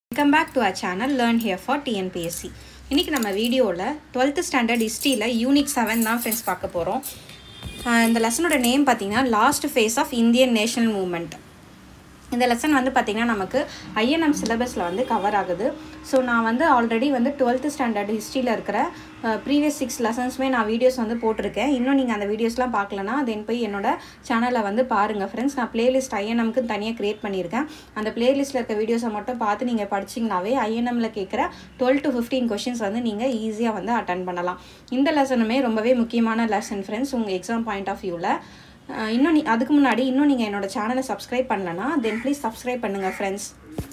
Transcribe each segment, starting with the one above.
Welcome back to our channel learn here for TNPSC இன்றைக்கி நம்ம வீடியோவில் டுவெல்த்து ஸ்டாண்டர்ட் ஹிஸ்ட்ரியில் யூனிட் செவன் தான் ஃப்ரெண்ட்ஸ் பார்க்க போகிறோம் இந்த லெசனோட நேம் பார்த்தீங்கன்னா last phase of Indian national movement இந்த லெசன் வந்து பார்த்திங்கன்னா நமக்கு ஐஎன்எம் சிலபஸில் வந்து கவர் ஆகுது ஸோ நான் வந்து ஆல்ரெடி வந்து டுவெல்த்து ஸ்டாண்டர்ட் ஹிஸ்ட்ரியில் இருக்கிற ப்ரீவியஸ் சிக்ஸ் லெசன்ஸுமே நான் வீடியோஸ் வந்து போட்டிருக்கேன் இன்னும் நீங்கள் அந்த வீடியோஸ்லாம் பார்க்கலனா தென் போய் என்னோட சேனலில் வந்து பாருங்கள் ஃப்ரெண்ட்ஸ் நான் பிளேலிஸ்ட் ஐஎன்எம்க்கு தனியாக க்ரியேட் பண்ணியிருக்கேன் அந்த பிளேலிஸ்ட்டில் இருக்க வீடியோஸை மட்டும் பார்த்து நீங்கள் படிச்சிங்கனாவே ஐஎன்எம்மில் கேட்குற டுவெல் டு ஃபிஃப்டீன் கொஷின்ஸ் வந்து நீங்கள் ஈஸியாக வந்து அட்டன் பண்ணலாம் இந்த லெசனுமே ரொம்பவே முக்கியமான லெசன் ஃப்ரெண்ட்ஸ் உங்கள் எக்ஸாம் பாயிண்ட் ஆஃப் வியூவில் இன்னும் நீ அதுக்கு முன்னாடி இன்னும் நீங்கள் என்னோட சேனலை சப்ஸ்கிரைப் பண்ணலன்னா தென் ப்ளீஸ் சப்ஸ்கிரைப் பண்ணுங்கள் ஃப்ரெண்ட்ஸ்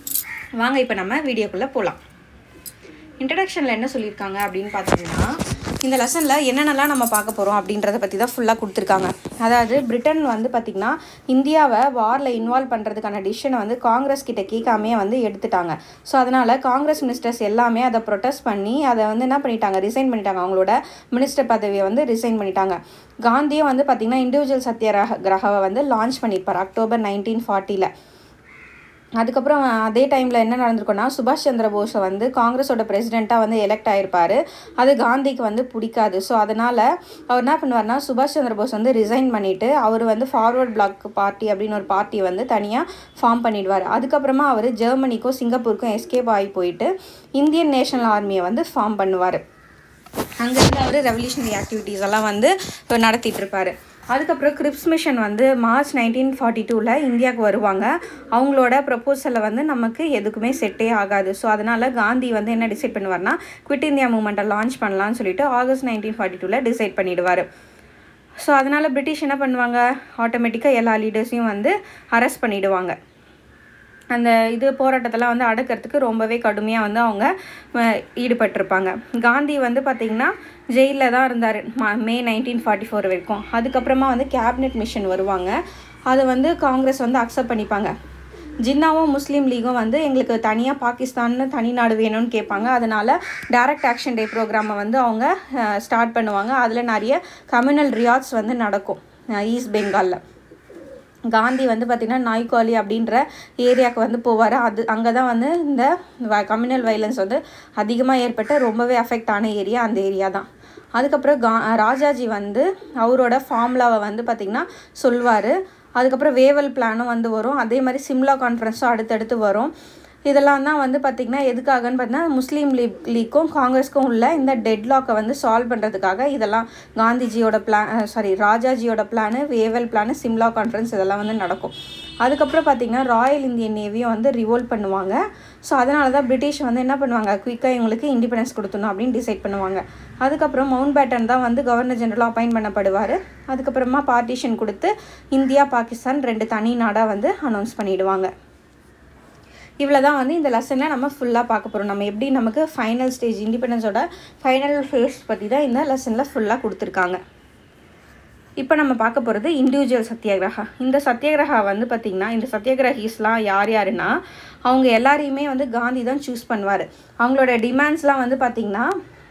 வாங்க இப்போ நம்ம வீடியோக்குள்ளே போகலாம் இன்ட்ரடக்ஷனில் என்ன சொல்லியிருக்காங்க அப்படின்னு பார்த்தீங்கன்னா இந்த லெசனில் என்னென்னலாம் நம்ம பார்க்க போகிறோம் அப்படின்றத பற்றி தான் ஃபுல்லாக கொடுத்துருக்காங்க அதாவது பிரிட்டன் வந்து பார்த்திங்கன்னா இந்தியாவை வாரில் இன்வால்வ் பண்ணுறதுக்கான டிசிஷனை வந்து காங்கிரஸ் கிட்ட கேட்காமே வந்து எடுத்துட்டாங்க ஸோ அதனால் காங்கிரஸ் மினிஸ்டர்ஸ் எல்லாமே அதை ப்ரொட்டஸ்ட் பண்ணி அதை வந்து என்ன பண்ணிட்டாங்க ரிசைன் பண்ணிட்டாங்க அவங்களோட மினிஸ்டர் பதவியை வந்து ரிசைன் பண்ணிட்டாங்க காந்தியும் வந்து பார்த்திங்கன்னா இண்டிவிஜுவல் சத்தியரக கிரகவை வந்து லான்ச் பண்ணியிருப்பார் அக்டோபர் நைன்டீன் ஃபார்ட்டியில் அதுக்கப்புறம் அதே டைமில் என்ன நடந்திருக்குன்னா சுபாஷ் சந்திர போஸை வந்து காங்கிரஸோட பிரசிடெண்ட்டாக வந்து எலெக்ட் ஆகிருப்பார் அது காந்திக்கு வந்து பிடிக்காது ஸோ அதனால் அவர் என்ன பண்ணுவார்னா சுபாஷ் சந்திர போஸ் வந்து ரிசைன் பண்ணிவிட்டு அவர் வந்து ஃபார்வர்ட் பிளாக் பார்ட்டி அப்படின்னு ஒரு பார்ட்டி வந்து தனியாக ஃபார்ம் பண்ணிடுவார் அதுக்கப்புறமா அவர் ஜெர்மனிக்கும் சிங்கப்பூருக்கும் எஸ்கேப் ஆகி போயிட்டு இந்தியன் நேஷனல் ஆர்மியை வந்து ஃபார்ம் பண்ணுவார் அங்கேருந்து அவர் ரெவல்யூஷனரி ஆக்டிவிட்டீஸ் எல்லாம் வந்து நடத்திட்டு இருப்பார் அதுக்கப்புறம் கிரிப்ஸ் மிஷன் வந்து மார்ச் நைன்டீன் ஃபார்ட்டி டூவில் இந்தியாவுக்கு வருவாங்க அவங்களோட ப்ரப்போசலில் வந்து நமக்கு எதுக்குமே செட்டே ஆகாது ஸோ அதனால் காந்தி வந்து என்ன டிசைட் பண்ணுவார்னா குவிட் இந்தியா மூமெண்ட்டை லான்ச் பண்ணலான்னு சொல்லிட்டு ஆகஸ்ட் நைன்டீன் ஃபார்ட்டி டூவில் டிசைட் பண்ணிடுவார் ஸோ அதனால் பிரிட்டிஷ் என்ன பண்ணுவாங்க ஆட்டோமேட்டிக்காக எல்லா லீடர்ஸையும் வந்து அரெஸ்ட் பண்ணிவிடுவாங்க அந்த இது போராட்டத்தெல்லாம் வந்து அடக்கிறதுக்கு ரொம்பவே கடுமையாக வந்து அவங்க ஈடுபட்டிருப்பாங்க காந்தி வந்து பார்த்திங்கன்னா ஜெயிலில் தான் இருந்தார் மே நைன்டீன் ஃபார்ட்டி ஃபோர் வரைக்கும் அதுக்கப்புறமா வந்து கேபினெட் மிஷன் வருவாங்க அதை வந்து காங்கிரஸ் வந்து அக்செப்ட் பண்ணிப்பாங்க ஜின்னாவும் முஸ்லீம் லீகும் வந்து எங்களுக்கு தனியாக பாகிஸ்தான்னு தனி நாடு வேணும்னு கேட்பாங்க அதனால் டைரக்ட் ஆக்ஷன் டே ப்ரோக்ராமை வந்து அவங்க ஸ்டார்ட் பண்ணுவாங்க அதில் நிறைய கம்யூனல் ரியாட்ஸ் வந்து நடக்கும் ஈஸ்ட் பெங்காலில் காந்தி வந்து பார்த்திங்கன்னா நாய்காலி அப்படின்ற ஏரியாவுக்கு வந்து போவார் அது அங்கே தான் வந்து இந்த கம்யூனல் வைலன்ஸ் வந்து அதிகமாக ஏற்பட்ட ரொம்பவே அஃபெக்ட் ஆன ஏரியா அந்த ஏரியா தான் அதுக்கப்புறம் கா ராஜாஜி வந்து அவரோட ஃபார்முலாவை வந்து பார்த்திங்கன்னா சொல்வார் அதுக்கப்புறம் வேவல் பிளானும் வந்து வரும் அதே மாதிரி சிம்லா கான்ஃபரன்ஸும் அடுத்தடுத்து வரும் இதெல்லாம் தான் வந்து பார்த்திங்கன்னா எதுக்காகன்னு பார்த்தீங்கன்னா முஸ்லீம் லீக் லீக்கும் காங்கிரஸ்க்கும் உள்ள இந்த டெட்லாக்கை வந்து சால்வ் பண்ணுறதுக்காக இதெல்லாம் காந்திஜியோட பிளான் சாரி ராஜாஜியோட plan Wavell plan Simla conference இதெல்லாம் வந்து நடக்கும் அதுக்கப்புறம் பார்த்திங்கன்னா ராயல் இந்தியன் நேவியும் வந்து ரிவோல்வ் பண்ணுவாங்க ஸோ அதனால தான் பிரிட்டிஷ் வந்து என்ன பண்ணுவாங்க குயிக்காக இவங்களுக்கு இண்டிபெண்டன்ஸ் கொடுத்தணும் அப்படின்னு டிசைட் பண்ணுவாங்க அதுக்கப்புறம் மவுண்ட் பேட்டன் தான் வந்து கவர்னர் ஜெனரலாக அப்பாயின்ட் பண்ணப்படுவார் அதுக்கப்புறமா பார்ட்டிஷன் கொடுத்து இந்தியா பாகிஸ்தான் ரெண்டு தனி நாடாக வந்து அனௌன்ஸ் பண்ணிவிடுவாங்க இவ்வளோ தான் வந்து இந்த லெசனில் நம்ம ஃபுல்லாக பார்க்க போகிறோம் நம்ம எப்படி நமக்கு ஃபைனல் ஸ்டேஜ் இண்டிபெண்டன்ஸோட ஃபைனல் ஃபேஸ் பற்றி தான் இந்த லெசனில் ஃபுல்லாக கொடுத்துருக்காங்க இப்போ நம்ம பார்க்க போகிறது இண்டிவிஜுவல் சத்தியாகிரகா இந்த சத்தியாகிரகா வந்து பார்த்திங்கன்னா இந்த சத்தியாகிரகிஸ்லாம் யார் யாருன்னா அவங்க எல்லாரையுமே வந்து காந்தி தான் சூஸ் பண்ணுவார் அவங்களோட டிமாண்ட்ஸ்லாம் வந்து பார்த்திங்கன்னா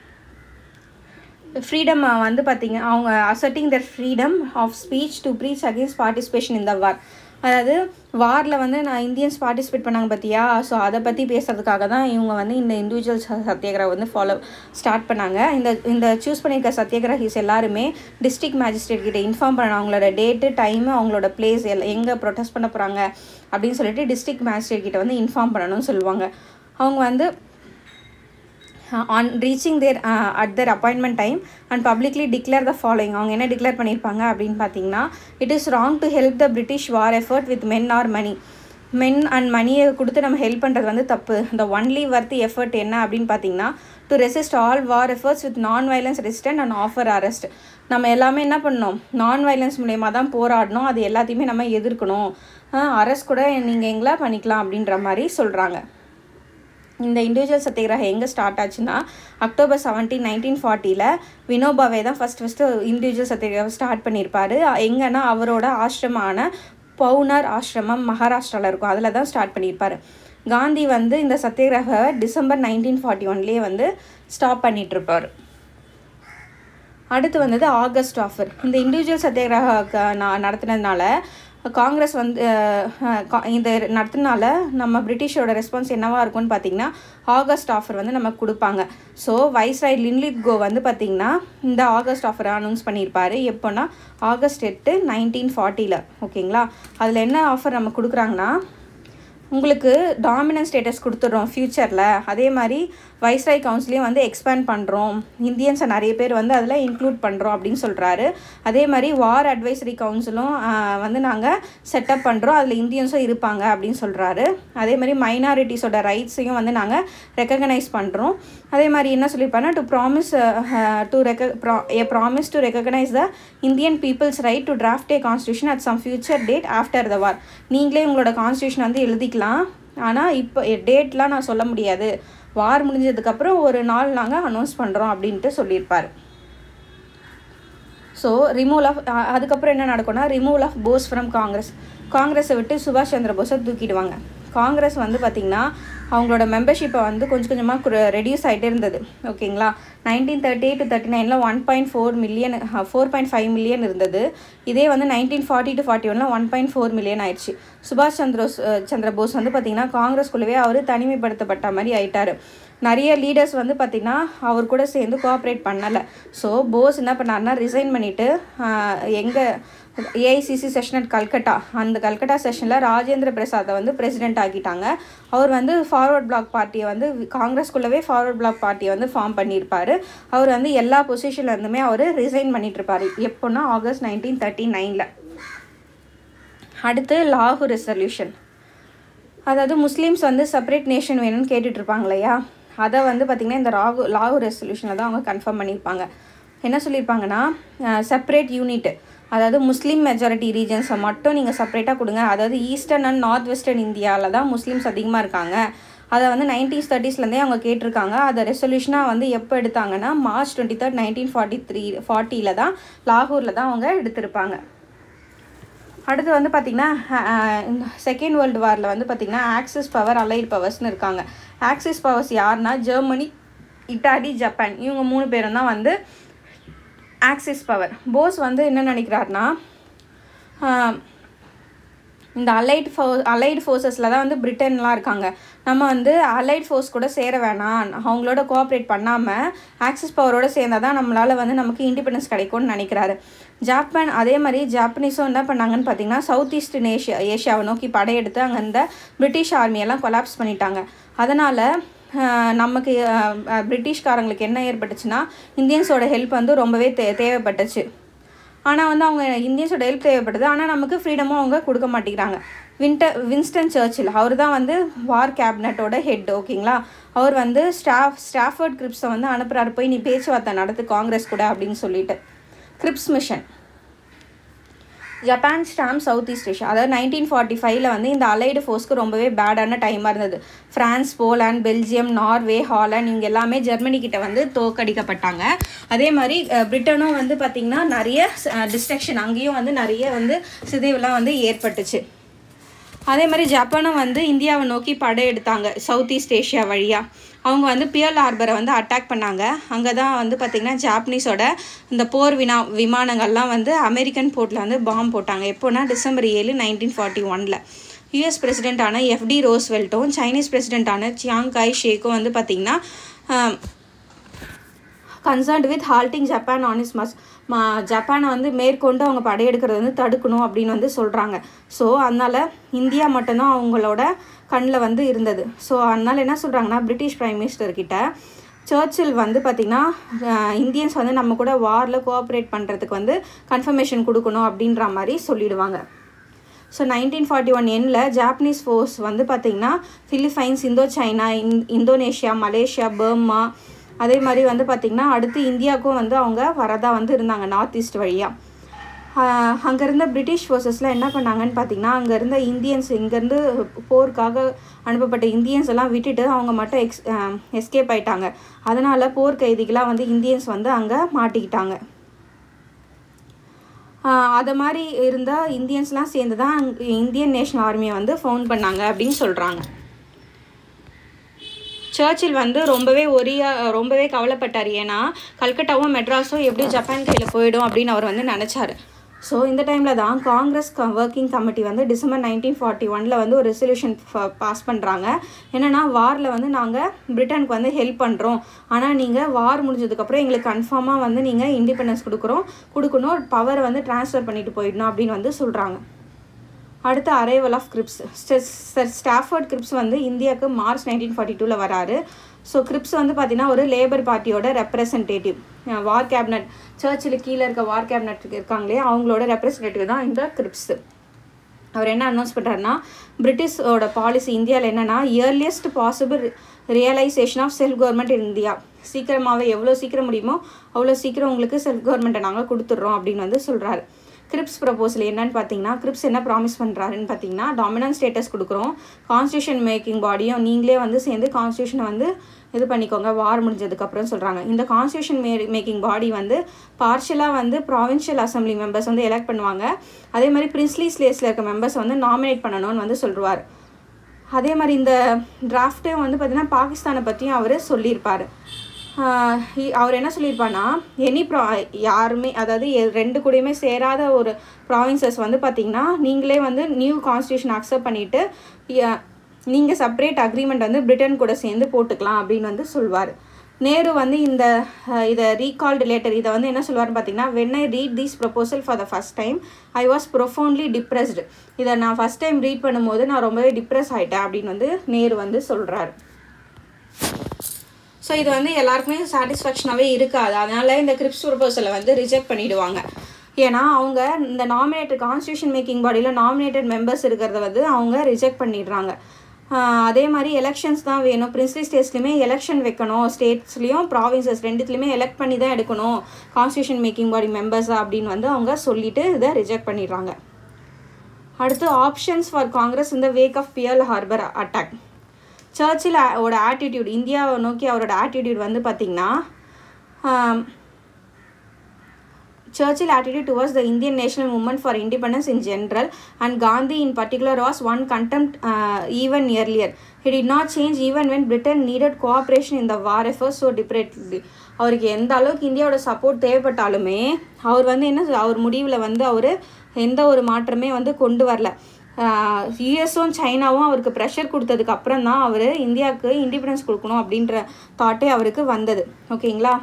ஃப்ரீடம் வந்து பார்த்திங்க அவங்க asserting the freedom of speech to preach against participation இந்த வார் அதாவது வாரில் வந்து நான் இந்தியன்ஸ் பார்ட்டிசிபேட் பண்ணாங்க பார்த்தியா ஸோ அதை பற்றி பேசுகிறதுக்காக தான் இவங்க வந்து இந்த இண்டிவிஜுவல் சத்தியாகிரக வந்து ஃபாலோ ஸ்டார்ட் பண்ணாங்க இந்த இந்த சூஸ் பண்ணியிருக்க சத்தியாகிரகிஸ் எல்லாருமே டிஸ்ட்ரிக்ட் மேஜிஸ்ட்ரேட் கிட்ட இன்ஃபார்ம் பண்ண அவங்களோட டேட்டு டைமு அவங்களோட பிளேஸ் எல்லாம் எங்கே ப்ரொட்டஸ்ட் பண்ண போகிறாங்க அப்படின்னு சொல்லிட்டு டிஸ்ட்ரிக்ட் மேஜிஸ்ட்ரேட் கிட்ட வந்து இன்ஃபார்ம் பண்ணணும்னு சொல்லுவாங்க அவங்க வந்து on reaching there at their appointment time and publicly declare the following அவங்க என்ன டிக்ளேர் பண்ணியிருப்பாங்க அப்படின்னு பார்த்தீங்கன்னா it is wrong to help the British war effort with men or money men and மணியை கொடுத்து நம்ம ஹெல்ப் பண்ணுறது வந்து தப்பு இந்த ஒன்லி வர்த் எஃபர்ட் என்ன அப்படின்னு பார்த்தீங்கன்னா to resist all war efforts with non violence resistant and offer arrest நம்ம எல்லாமே என்ன பண்ணோம் நான் வைலன்ஸ் மூலயமா தான் போராடணும் அது எல்லாத்தையுமே நம்ம எதிர்க்கணும் அரெஸ்ட் கூட நீங்கள் எங்களை பண்ணிக்கலாம் அப்படின்ற மாதிரி சொல்கிறாங்க இந்த இண்டிவிஜுவல் சத்தியகிரகம் எங்கே ஸ்டார்ட் ஆச்சுன்னா அக்டோபர் செவன்டீன் நைன்டீன் ஃபார்ட்டியில் வினோபாவே தான் ஃபஸ்ட் ஃபஸ்ட்டு இண்டிவிஜுவல் சத்தியகிரகம் ஸ்டார்ட் பண்ணியிருப்பார் எங்கன்னா அவரோட ஆசிரமான பவுனர் ஆசிரமம் மகாராஷ்டிராவில் இருக்கும் அதில் தான் ஸ்டார்ட் பண்ணியிருப்பார் காந்தி வந்து இந்த சத்தியகிரக டிசம்பர் நைன்டீன் ஃபார்ட்டி ஒன்லேயே வந்து ஸ்டாப் பண்ணிகிட்ருப்பார் அடுத்து வந்தது ஆகஸ்ட் ஆஃபர் இந்த இண்டிவிஜுவல் சத்தியாகிரக நான் நடத்தினதுனால காங்கிரஸ் வந்து அஹ், அஹ், கா- இந்த நடத்தினால நம்ம பிரிட்டிஷோட ரெஸ்பான்ஸ் என்னவா இருக்கும்னு பார்த்தீங்கன்னா ஆகஸ்ட் ஆஃபர் வந்து நமக்கு கொடுப்பாங்க ஸோ வைஸ்ராய் லின்லித் கோ வந்து பார்த்தீங்கன்னா இந்த ஆகஸ்ட் ஆஃபரை அனௌன்ஸ் பண்ணியிருப்பாரு எப்போன்னா ஆகஸ்ட் எட்டு நைன்டீன் ஃபார்ட்டியில் ஓகேங்களா அதில் என்ன ஆஃபர் நம்ம கொடுக்குறாங்கன்னா உங்களுக்கு டாமினன்ட் ஸ்டேட்டஸ் கொடுத்துட்றோம் ஃப்யூச்சரில் அதே மாதிரி வைஸ்ராய் கவுன்சிலையும் வந்து எக்ஸ்பேண்ட் பண்ணுறோம் இந்தியன்ஸை நிறைய பேர் வந்து அதில் இன்க்ளூட் பண்ணுறோம் அப்படின்னு சொல்கிறாரு அதே மாதிரி வார் அட்வைசரி கவுன்சிலும் வந்து நாங்கள் செட்டப் பண்ணுறோம் அதில் இந்தியன்ஸும் இருப்பாங்க அப்படின்னு சொல்கிறாரு அதே மாதிரி மைனாரிட்டிஸோட ரைட்ஸையும் வந்து நாங்கள் ரெக்கக்னைஸ் பண்ணுறோம் அதே மாதிரி என்ன சொல்லியிருப்பாருன்னா டு ப்ராமிஸ் டு ரெக்க a promise to recognise the Indian people's right to draft a constitution at some future date after the war நீங்களே உங்களோட கான்ஸ்டியூஷன் வந்து எழுதிக்கலாம் ஆனால் இப்போ டேட்லாம் நான் சொல்ல முடியாது வார் முடிஞ்சதுக்கப்புறம் ஒரு நாள் நாங்கள் அனௌன்ஸ் பண்ணுறோம் அப்படின்ட்டு சொல்லியிருப்பார் ஸோ ரிமூவல் ஆஃப் அதுக்கப்புறம் என்ன நடக்கும்னா removal of Bose from Congress காங்கிரஸை விட்டு சுபாஷ் சந்திர போஸை தூக்கிடுவாங்க காங்கிரஸ் வந்து பார்த்திங்கன்னா அவங்களோட மெம்பர்ஷிப்பை வந்து கொஞ்சம் கொஞ்சமாக ரெடியூஸ் ஆகிட்டே இருந்தது ஓகேங்களா nineteen thirty eight to thirty நைனில் one point four million four point five million இருந்தது இதே வந்து நைன்டீன் ஃபார்ட்டி டு ஃபார்ட்டி ஒனில் ஒன் பாயிண்ட் ஃபோர் மில்லியன் ஆயிடுச்சு சுபாஷ் சந்திரோஸ் அஹ், சந்திர போஸ் வந்து பார்த்திங்கன்னா காங்கிரஸ்குள்ளவே அவர் தனிமைப்படுத்தப்பட்ட மாதிரி ஆயிட்டாரு நிறைய லீடர்ஸ் வந்து பார்த்திங்கன்னா அவர் கூட சேர்ந்து கோஆப்ரேட் பண்ணலை ஸோ போஸ் என்ன பண்ணாருன்னா ரிசைன் பண்ணிவிட்டு எங்கே ஏஐசிசி செஷன் அட் கல்கட்டா அந்த கல்கட்டா செஷனில் ராஜேந்திர பிரசாத்தை வந்து பிரசிடென்ட் ஆக்கிட்டாங்க அவர் வந்து ஃபார்வர்ட் பிளாக் பார்ட்டியை வந்து காங்கிரஸ்குள்ளவே ஃபார்வர்ட் பிளாக் பார்ட்டியை வந்து ஃபார்ம் பண்ணியிருப்பார் அவர் வந்து எல்லா பொசிஷன்ல இருந்துமே அவர் ரிசைன் பண்ணிட்டு இருப்பாரு எப்போன்னா ஆகஸ்ட் நைன்டீன் தேர்ட்டி நைனில் அடுத்து லாகூர் ரெசல்யூஷன் அதாவது முஸ்லீம்ஸ் வந்து செப்பரேட் நேஷன் வேணும்னு கேட்டுட்டு இருப்பாங்க இல்லையா அதை வந்து பார்த்திங்கன்னா இந்த ராகு லாகூர் ரெசல்யூஷனில் தான் அவங்க கன்ஃபார்ம் பண்ணியிருப்பாங்க என்ன சொல்லியிருப்பாங்கன்னா செப்பரேட் யூனிட் அதாவது முஸ்லீம் மெஜாரிட்டி ரீஜன்ஸை மட்டும் நீங்கள் செப்பரேட்டாக கொடுங்க அதாவது ஈஸ்டர்ன் அண்ட் நார்த் வெஸ்டர்ன் இந்தியாவில் தான் முஸ்லீம்ஸ் அதிகமாக இருக்காங்க அதை வந்து நைன்டீஸ் தேர்ட்டிஸ்லேருந்தே அவங்க கேட்டிருக்காங்க அதை ரெசல்யூஷனாக வந்து எப்போ எடுத்தாங்கன்னா March twenty third nineteen forty three ஃபார்ட்டியில் தான் லாகூரில் தான் அவங்க எடுத்திருப்பாங்க அடுத்து வந்து பார்த்திங்கன்னா இந்த செகண்ட் வேர்ல்டு வாரில் வந்து பார்த்திங்கன்னா ஆக்சிஸ் பவர் அலைட் பவர்ஸ்னு இருக்காங்க ஆக்சிஸ் பவர்ஸ் யாருன்னா ஜெர்மனி இட்டாலி ஜப்பான் இவங்க மூணு பேரும் தான் வந்து ஆக்சிஸ் பவர் போஸ் வந்து என்ன நினைக்கிறாருன்னா ஆஹ், இந்த அலைட் ஃபோ அலைட் ஃபோர்ஸஸில் தான் வந்து பிரிட்டன்லாம் இருக்காங்க நம்ம வந்து அலைட் ஃபோர்ஸ் கூட சேர வேணாம் அவங்களோட கோஆப்ரேட் பண்ணாமல் ஆக்சிஸ் பவரோட சேர்ந்தால் தான் நம்மளால் வந்து நமக்கு இண்டிபெண்டன்ஸ் கிடைக்கும்னு நினைக்கிறாரு ஜப்பான் அதே மாதிரி ஜாப்பனீஸும் என்ன பண்ணாங்கன்னு பார்த்தீங்கன்னா சவுத் ஈஸ்டர்ன் ஏஷியா ஏஷியாவை நோக்கி படையெடுத்து அங்கே இந்த பிரிட்டிஷ் ஆர்மியெல்லாம் கொலாப்ஸ் பண்ணிட்டாங்க அதனால் நமக்கு அஹ், அஹ், பிரிட்டிஷ்காரங்களுக்கு என்ன ஏற்பட்டுச்சுன்னா இந்தியன்ஸோட ஹெல்ப் வந்து ரொம்பவே தே தேவைப்பட்டுச்சு ஆனால் வந்து அவங்க இந்தியன்ஸோட ஹெல்ப் தேவைப்படுது ஆனால் நமக்கு ஃப்ரீடமும் அவங்க கொடுக்க மாட்டேங்கிறாங்க வின்டர் வின்ஸ்டன் சர்ச்சில் அவர் தான் வந்து வார் கேபினட்டோட ஹெட் ஓகேங்களா அவர் வந்து ஸ்டாஃப் ஸ்டாஃபர்ட் கிரிப்ஸை வந்து அனுப்புகிறாரு போய் நீ பேச்சுவார்த்தை நடத்து காங்கிரஸ் கூட அப்படின்னு சொல்லிட்டு Cripps mission Japan storm south east Asia அதாவது நைன்டீன் ஃபார்ட்டி ஃபைவ்ல வந்து இந்த அலைடு ஃபோர்ஸ்க்கு ரொம்பவே பேடான டைமாக இருந்தது France Poland Belgium Norway Holland இவங்க எல்லாமே ஜெர்மனி கிட்ட வந்து தோக்கடிக்கப்பட்டாங்க அதே மாதிரி அஹ், பிரிட்டனும் வந்து பார்த்திங்கன்னா நிறைய டிஸ்ட்ரக்ஷன் அங்கேயும் வந்து நிறைய வந்து சிதைவுலாம் வந்து ஏற்பட்டுச்சு அதே மாதிரி ஜப்பானும் வந்து இந்தியாவை நோக்கி படையெடுத்தாங்க சவுத் ஈஸ்ட் ஏஷியா வழியாக அவங்க வந்து பியர்ல் ஹார்பரை வந்து அட்டாக் பண்ணாங்க அங்கே தான் வந்து பார்த்திங்கன்னா ஜாப்பனீஸோட இந்த போர் வினா விமானங்கள்லாம் வந்து அமெரிக்கன் போர்ட்டில் வந்து பாம்பு போட்டாங்க எப்போனா டிசம்பர் ஏழு நைன்டீன் ஃபார்ட்டி ஒனில் யூஎஸ் பிரசிடெண்ட்டான எஃப்டி ரோஸ்வெல்ட்டும் சைனீஸ் பிரசிடெண்ட்டான சியாங் காய் ஷேக்கும் வந்து பார்த்திங்கன்னா concerned with halting Japan on is மஸ் மா ஜப்பானை வந்து மேற்கொண்டு அவங்க படையெடுக்கிறது வந்து தடுக்கணும் அப்படின்னு வந்து சொல்கிறாங்க ஸோ அதனால் இந்தியா மட்டும்தான் அவங்களோட கண்ணில் வந்து இருந்தது ஸோ அதனால் என்ன சொல்கிறாங்கன்னா பிரிட்டிஷ் பிரைம் மினிஸ்டர் கிட்ட சர்ச்சில் வந்து பார்த்திங்கன்னா இந்தியன்ஸ் வந்து நம்ம கூட வாரில் கோஆப்ரேட் பண்ணுறதுக்கு வந்து கன்ஃபர்மேஷன் கொடுக்கணும் அப்படின்ற மாதிரி சொல்லிடுவாங்க ஸோ நைன்டீன் ஃபார்ட்டி ஒன் எண்ணில் ஜாப்பனீஸ் ஃபோர்ஸ் வந்து பார்த்திங்கன்னா ஃபிலிப்பைன்ஸ் இந்தோ சைனா இந் இந்தோனேஷியா மலேசியா பர்மா அதே மாதிரி வந்து பார்த்திங்கன்னா அடுத்து இந்தியாவுக்கும் வந்து அவங்க வரதா வந்து இருந்தாங்க நார்த் ஈஸ்ட் வழியாக அங்கே இருந்த பிரிட்டிஷ் ஃபோர்ஸஸில் என்ன பண்ணாங்கன்னு பார்த்தீங்கன்னா அங்கே இருந்த இந்தியன்ஸ் இங்கேருந்து போருக்காக அனுப்பப்பட்ட இந்தியன்ஸ் எல்லாம் விட்டுட்டு அவங்க மட்டும் எக்ஸ் எஸ்கேப் ஆயிட்டாங்க அதனால் போர் கைதிகளாக வந்து இந்தியன்ஸ் வந்து அங்கே மாட்டிக்கிட்டாங்க அதை மாதிரி இருந்த இந்தியன்ஸ்லாம் சேர்ந்து தான் இந்தியன் நேஷனல் ஆர்மியை வந்து ஃபவுண்ட் பண்ணாங்க அப்படின்னு சொல்கிறாங்க சர்ச்சில் வந்து ரொம்பவே ஒரியா ரொம்பவே கவலைப்பட்டார் ஏன்னா கல்கட்டாவும் மெட்ராஸும் எப்படி ஜப்பான் கையில் போயிடும் அப்படின்னு அவர் வந்து நினச்சாரு ஸோ இந்த டைமில் தான் காங்கிரஸ் ஒர்க்கிங் கமிட்டி வந்து டிசம்பர் நைன்டீன் ஃபார்ட்டி ஒனில் வந்து ஒரு ரெசல்யூஷன் பாஸ் பண்ணுறாங்க என்னென்னா வாரில் வந்து நாங்கள் பிரிட்டனுக்கு வந்து ஹெல்ப் பண்ணுறோம் ஆனால் நீங்கள் வார் முடிஞ்சதுக்கப்புறம் எங்களுக்கு கன்ஃபார்மாக வந்து நீங்கள் இண்டிபெண்டன்ஸ் கொடுக்குறோம் கொடுக்கணும் பவரை வந்து ட்ரான்ஸ்ஃபர் பண்ணிட்டு போயிடணும் அப்படின்னு வந்து சொல்கிறாங்க அடுத்து arrival of Cripps sir Stafford Cripps வந்து இந்தியாவுக்கு மார்ச் நைன்டீன் ஃபார்ட்டி டூவில் வராரு ஸோ கிரிப்ஸ் வந்து பார்த்தீங்கன்னா ஒரு லேபர் பார்ட்டியோட ரெப்ரசன்டேட்டிவ் வார் கேபினட் சர்ச்சில் கீழே இருக்க வார் கேபினட் இருக்காங்களே அவங்களோட ரெப்ரசன்டேட்டிவ் தான் இந்த கிரிப்ஸ் அவர் என்ன அனௌன்ஸ் பண்ணுறாருன்னா பிரிட்டிஷோட பாலிசி இந்தியாவில் என்னென்னா earliest possible realisation of self government India சீக்கிரமாகவே எவ்வளோ சீக்கிரம் முடியுமோ அவ்வளோ சீக்கிரம் உங்களுக்கு செல்ஃப் கவர்மெண்ட்டை நாங்கள் கொடுத்துட்றோம் அப்படின்னு வந்து சொல்கிறாரு கிரிப்ஸ் ப்ரப்போசல் என்னன்னு பார்த்தீங்கன்னா கிரிப்ஸ் என்ன ப்ராமிஸ் பண்ணுறாருன்னு பார்த்தீங்கன்னா டாமினன்ட் ஸ்டேட்டஸ் கொடுக்குறோம் கான்ஸ்டியூஷன் மேக்கிங் பாடியும் நீங்களே வந்து சேர்ந்து கான்ஸ்டியூஷனை வந்து இது பண்ணிக்கோங்க வார் முடிஞ்சதுக்கப்புறம் சொல்கிறாங்க இந்த கான்ஸ்டியூஷன் மே மேக்கிங் பாடி வந்து பார்ஷலாக வந்து ப்ராவின்ஷியல் அசம்பிளி மெம்பர்ஸ் வந்து எலெக்ட் பண்ணுவாங்க அதே மாதிரி பிரின்ஸ்லி ஸ்லேஸில் இருக்க மெம்பர்ஸ் வந்து நாமினேட் பண்ணணும்னு வந்து சொல்லுவார் அதே மாதிரி இந்த டிராஃப்ட்டே வந்து பார்த்திங்கன்னா பாகிஸ்தானை பற்றியும் அவர் சொல்லியிருப்பார் அவர் என்ன சொல்லியிருப்பான்னா எனி ப்ரா யாருமே அதாவது ரெண்டு கூடயுமே சேராத ஒரு ப்ராவின்சஸ் வந்து பார்த்திங்கன்னா நீங்களே வந்து நியூ கான்ஸ்டியூஷன் அக்செப்ட் பண்ணிவிட்டு நீங்கள் செப்பரேட் அக்ரிமெண்ட் வந்து பிரிட்டன் கூட சேர்ந்து போட்டுக்கலாம் அப்படின்னு வந்து சொல்வார் நேரு வந்து இந்த இதை ரீகால்டு லேட்டர் இதை வந்து என்ன சொல்லுவார்னு பார்த்தீங்கன்னா when I read these proposal for the first time I was profoundly depressed இதை நான் ஃபஸ்ட் டைம் ரீட் பண்ணும்போது நான் ரொம்பவே டிப்ரெஸ் ஆகிட்டேன் அப்படின்னு வந்து நேரு வந்து சொல்கிறாரு ஸோ இது வந்து எல்லாருக்குமே சாட்டிஸ்ஃபேக்ஷனாகவே இருக்காது அதனால் இந்த கிரிப்ஸ் ப்ரொபோசலை வந்து ரிஜெக்ட் பண்ணிவிடுவாங்க ஏன்னா அவங்க இந்த நாமினேட்டட் கான்ஸ்டியூஷன் மேக்கிங் பாடியில் நாமினேட்டட் மெம்பர்ஸ் இருக்கிறத வந்து அவங்க ரிஜெக்ட் பண்ணிடுறாங்க அதே மாதிரி எலெக்ஷன்ஸ் தான் வேணும் பிரின்ஸ்லி ஸ்டேட்ஸ்லையுமே எலெக்ஷன் வைக்கணும் ஸ்டேட்ஸ்லேயும் ப்ராவின்சஸ் ரெண்டுத்துலையுமே எலெக்ட் பண்ணி தான் எடுக்கணும் கான்ஸ்டியூஷன் மேக்கிங் பாடி மெம்பர்ஸ் அப்படின்னு வந்து அவங்க சொல்லிட்டு இதை ரிஜெக்ட் பண்ணிடுறாங்க அடுத்து ஆப்ஷன்ஸ் ஃபார் காங்கிரஸ் இந்த wake of Pearl Harbor attack Churchill ஓட ஆட்டிடியூட் இந்தியாவை நோக்கி அவரோட ஆட்டிடியூட் வந்து பார்த்திங்கன்னா Churchill attitude towards the Indian national movement for independence in general and Gandhi in particular was one contempt uh, even earlier. He did not change even when Britain needed cooperation in the war effort so desperately. அவருக்கு எந்த அளவுக்கு இந்தியாவோட support தேவைப்பட்டாலுமே அவர் வந்து என்ன அவர் முடிவில் வந்து அவர் எந்த ஒரு மாற்றமே வந்து கொண்டு வரல யூஎஸும் சைனாவும் அவருக்கு ப்ரெஷர் கொடுத்ததுக்கு அப்புறம் தான் அவர் இந்தியாவுக்கு இண்டிபெண்டன்ஸ் கொடுக்கணும் அப்படின்ற தாட்டே அவருக்கு வந்தது ஓகேங்களா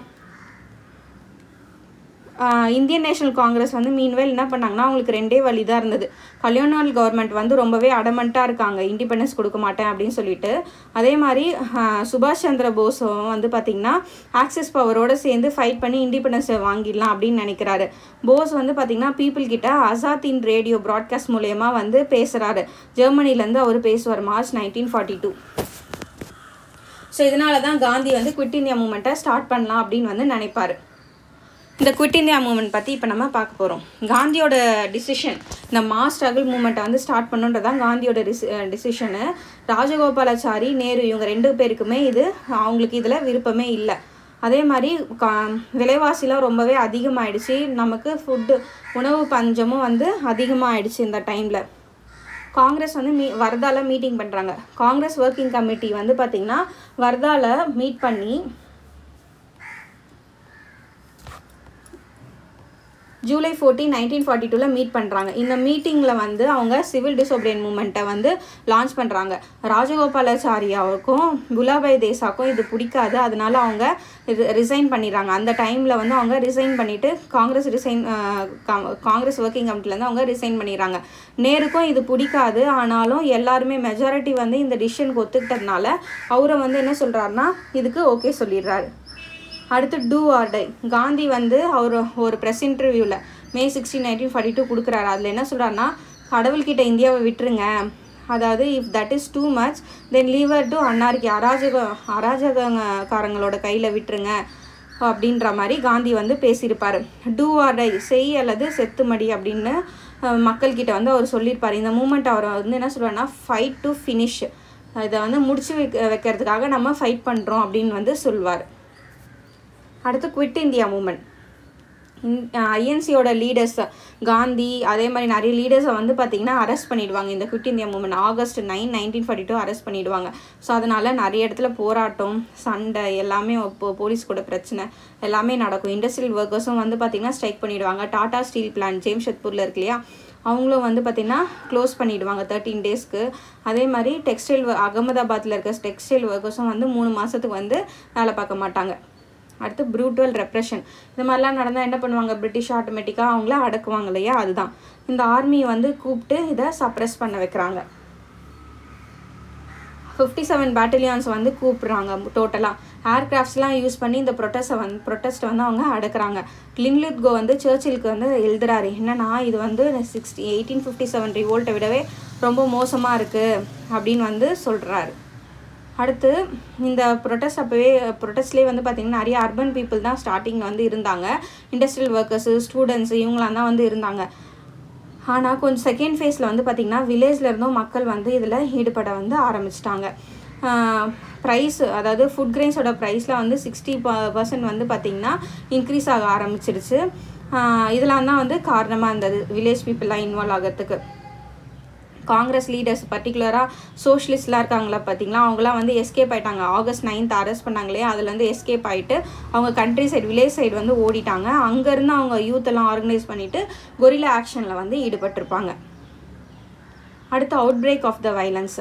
இந்தியன் நேஷனல் காங்கிரஸ் வந்து மீன்வேல் என்ன பண்ணாங்கன்னா அவங்களுக்கு ரெண்டே வழி தான் இருந்தது கல்யாணால் கவர்மெண்ட் வந்து ரொம்பவே அடமெண்ட்டாக இருக்காங்க இண்டிபெண்டன்ஸ் கொடுக்க மாட்டேன் அப்படின்னு சொல்லிட்டு அதே மாதிரி சுபாஷ் சந்திர போஸும் வந்து பார்த்திங்கன்னா ஆக்சிஸ் பவரோடு சேர்ந்து ஃபைட் பண்ணி இண்டிபெண்டன்ஸை வாங்கிடலாம் அப்படின்னு நினைக்கிறாரு போஸ் வந்து பார்த்திங்கன்னா பீப்புள் கிட்ட அசாத் இன் ரேடியோ ப்ராட்காஸ்ட் மூலயமா வந்து பேசுகிறாரு ஜெர்மனிலேருந்து அவர் பேசுவார் March nineteen forty two so இதனால தான் காந்தி வந்து குவிட் இந்தியா மூமெண்ட்டை ஸ்டார்ட் பண்ணலாம் அப்படின்னு வந்து நினைப்பார் இந்த குவிட் இந்தியா மூமெண்ட் பற்றி இப்போ நம்ம பார்க்க போகிறோம் காந்தியோட டிசிஷன் இந்த மாஸ் ஸ்ட்ரகிள் மூமெண்ட்டை வந்து ஸ்டார்ட் பண்ணுன்றதான் காந்தியோட டிசி டிசிஷனு ராஜகோபாலாச்சாரி நேரு இவங்க ரெண்டு பேருக்குமே இது அவங்களுக்கு இதில் விருப்பமே இல்லை அதே மாதிரி கா விலைவாசிலாம் ரொம்பவே அதிகமாகிடுச்சு நமக்கு ஃபுட்டு உணவு பஞ்சமும் வந்து அதிகமாகிடுச்சு இந்த டைமில் காங்கிரஸ் வந்து மீ வர்தாவில் மீட்டிங் பண்ணுறாங்க காங்கிரஸ் ஒர்க்கிங் கமிட்டி வந்து பார்த்திங்கன்னா வர்தாவில் மீட் பண்ணி ஜூலை ஃபோர்டீன் நைன்டீன் ஃபார்ட்டி டூவில் மீட் பண்ணுறாங்க இந்த மீட்டிங்கில் வந்து அவங்க சிவில் டிசோபிரியன் மூமெண்ட்டை வந்து லான்ச் பண்ணுறாங்க ராஜகோபாலாச்சாரியாவுக்கும் குலாபாய் தேசாக்கும் இது பிடிக்காது அதனால அவங்க ரிசைன் பண்ணிடுறாங்க அந்த டைமில் வந்து அவங்க ரிசைன் பண்ணிவிட்டு காங்கிரஸ் ரிசைன் காங்கிரஸ் ஒர்க்கிங் கமிட்டிலேருந்து அவங்க ரிசைன் பண்ணிடுறாங்க நேருக்கும் இது பிடிக்காது ஆனாலும் எல்லாருமே மெஜாரிட்டி வந்து இந்த டிசிஷனுக்கு ஒத்துக்கிட்டதுனால அவரை வந்து என்ன சொல்கிறாருன்னா இதுக்கு ஓகே சொல்லிடுறாரு அடுத்து டூ ஆர் டை காந்தி வந்து அவர் ஒரு ப்ரெஸ் இன்டர்வியூவில் May sixteen nineteen forty two கொடுக்குறாரு அதில் என்ன சொல்கிறாருன்னா கடவுள்கிட்ட இந்தியாவை விட்டுருங்க அதாவது if that is too much then leave her to அன்னாருக்கு அராஜக அராஜகக்காரங்களோட கையில் விட்டுருங்க அப்படின்ற மாதிரி காந்தி வந்து பேசியிருப்பார் டூ ஆர் டை செய் அல்லது செத்துமடி அப்படின்னு மக்கள்கிட்ட வந்து அவர் சொல்லியிருப்பார் இந்த மூமெண்ட் அவர் வந்து என்ன சொல்லுவார்னா ஃபைட் டு ஃபினிஷ் இதை வந்து முடிச்சு வைக்க வைக்கிறதுக்காக நம்ம ஃபைட் பண்ணுறோம் அப்படின்னு வந்து சொல்வார் அடுத்து குவிட் இந்தியா மூமெண்ட் ஐஎன்சியோட லீடர்ஸ் காந்தி அதே மாதிரி நிறைய லீடர்ஸை வந்து பார்த்திங்கன்னா அரெஸ்ட் பண்ணிடுவாங்க இந்த quit India movement August nine nineteen forty two arrest பண்ணிடுவாங்க ஸோ அதனால் நிறைய இடத்துல போராட்டம் சண்டை எல்லாமே இப்போ போலீஸ் கூட பிரச்சனை எல்லாமே நடக்கும் இண்டஸ்ட்ரியல் ஒர்க்கர்ஸும் வந்து பார்த்திங்கன்னா ஸ்ட்ரைக் பண்ணிடுவாங்க டாடா ஸ்டீல் பிளான்ட் ஜேம்ஷெட்பூரில் இருக்கு இல்லையா அவங்களும் வந்து பார்த்திங்கன்னா க்ளோஸ் பண்ணிவிடுவாங்க தேர்ட்டீன் டேஸ்க்கு அதே மாதிரி டெக்ஸ்டைல் அகமதாபாத்தில் இருக்க டெக்ஸ்டைல் ஒர்க்கர்ஸும் வந்து மூணு மாதத்துக்கு வந்து வேலை பார்க்க மாட்டாங்க அடுத்து ப்ரூட்டல் ரெப்ரெஷன் இந்த மாதிரிலாம் நடந்தால் என்ன பண்ணுவாங்க பிரிட்டிஷ் ஆட்டோமேட்டிக்காக அவங்கள அடக்குவாங்க இல்லையா அதுதான் இந்த ஆர்மியை வந்து கூப்பிட்டு இதை சப்ரெஸ் பண்ண வைக்கிறாங்க ஃபிஃப்டி செவன் பேட்டலியான்ஸ் வந்து கூப்பிட்றாங்க டோட்டலாக ஏர்கிராஃப்ட்ஸ்லாம் யூஸ் பண்ணி இந்த ப்ரொட்டஸ்ட்டை வந்து ப்ரொட்டஸ்ட்டை வந்து அவங்க அடக்குறாங்க லின்லித் கோ வந்து சர்ச்சிலுக்கு வந்து எழுதுறாரு என்னன்னா இது வந்து சிக்ஸ்டி எயிட்டீன் ஃபிஃப்டி செவன் ரிவோல்ட்டை விடவே ரொம்ப மோசமாக இருக்குது அப்படின்னு வந்து சொல்கிறாரு அடுத்து இந்த ப்ரொட்டஸ்ட் அப்போவே ப்ரொட்டஸ்ட்லேயே வந்து பார்த்திங்கன்னா நிறைய அர்பன் பீப்புள் தான் ஸ்டார்டிங் வந்து இருந்தாங்க இண்டஸ்ட்ரியல் ஒர்க்கர்ஸு ஸ்டூடெண்ட்ஸு இவங்களாம் தான் வந்து இருந்தாங்க ஆனால் கொஞ்சம் செகண்ட் ஃபேஸில் வந்து பார்த்திங்கன்னா வில்லேஜில் இருந்தும் மக்கள் வந்து இதில் ஈடுபட வந்து ஆரம்பிச்சிட்டாங்க ப்ரைஸ் அதாவது ஃபுட் கிரெயின்ஸோட ப்ரைஸில் வந்து சிக்ஸ்டி பர்சன்ட் வந்து பார்த்திங்கன்னா இன்க்ரீஸ் ஆக ஆரம்பிச்சிருச்சு இதெல்லாம் தான் வந்து காரணமாக இருந்தது வில்லேஜ் பீப்புளெலாம் இன்வால்வ் ஆகிறதுக்கு காங்கிரஸ் லீடர்ஸ் பர்டிகுலராக சோஷலிஸ்ட்லாம் இருக்காங்களா பார்த்தீங்களா அவங்களாம் வந்து எஸ்கேப் ஆகிட்டாங்க ஆகஸ்ட் நைன்த் அரெஸ்ட் பண்ணாங்களே அதுலேருந்து எஸ்கேப் ஆகிட்டு அவங்க கண்ட்ரி சைடு வில்லேஜ் சைடு வந்து ஓடிட்டாங்க அங்கேருந்து அவங்க யூத் எல்லாம் ஆர்கனைஸ் பண்ணிவிட்டு கொரில்லா ஆக்ஷனில் வந்து ஈடுபட்டிருப்பாங்க அடுத்து outbreak of the violence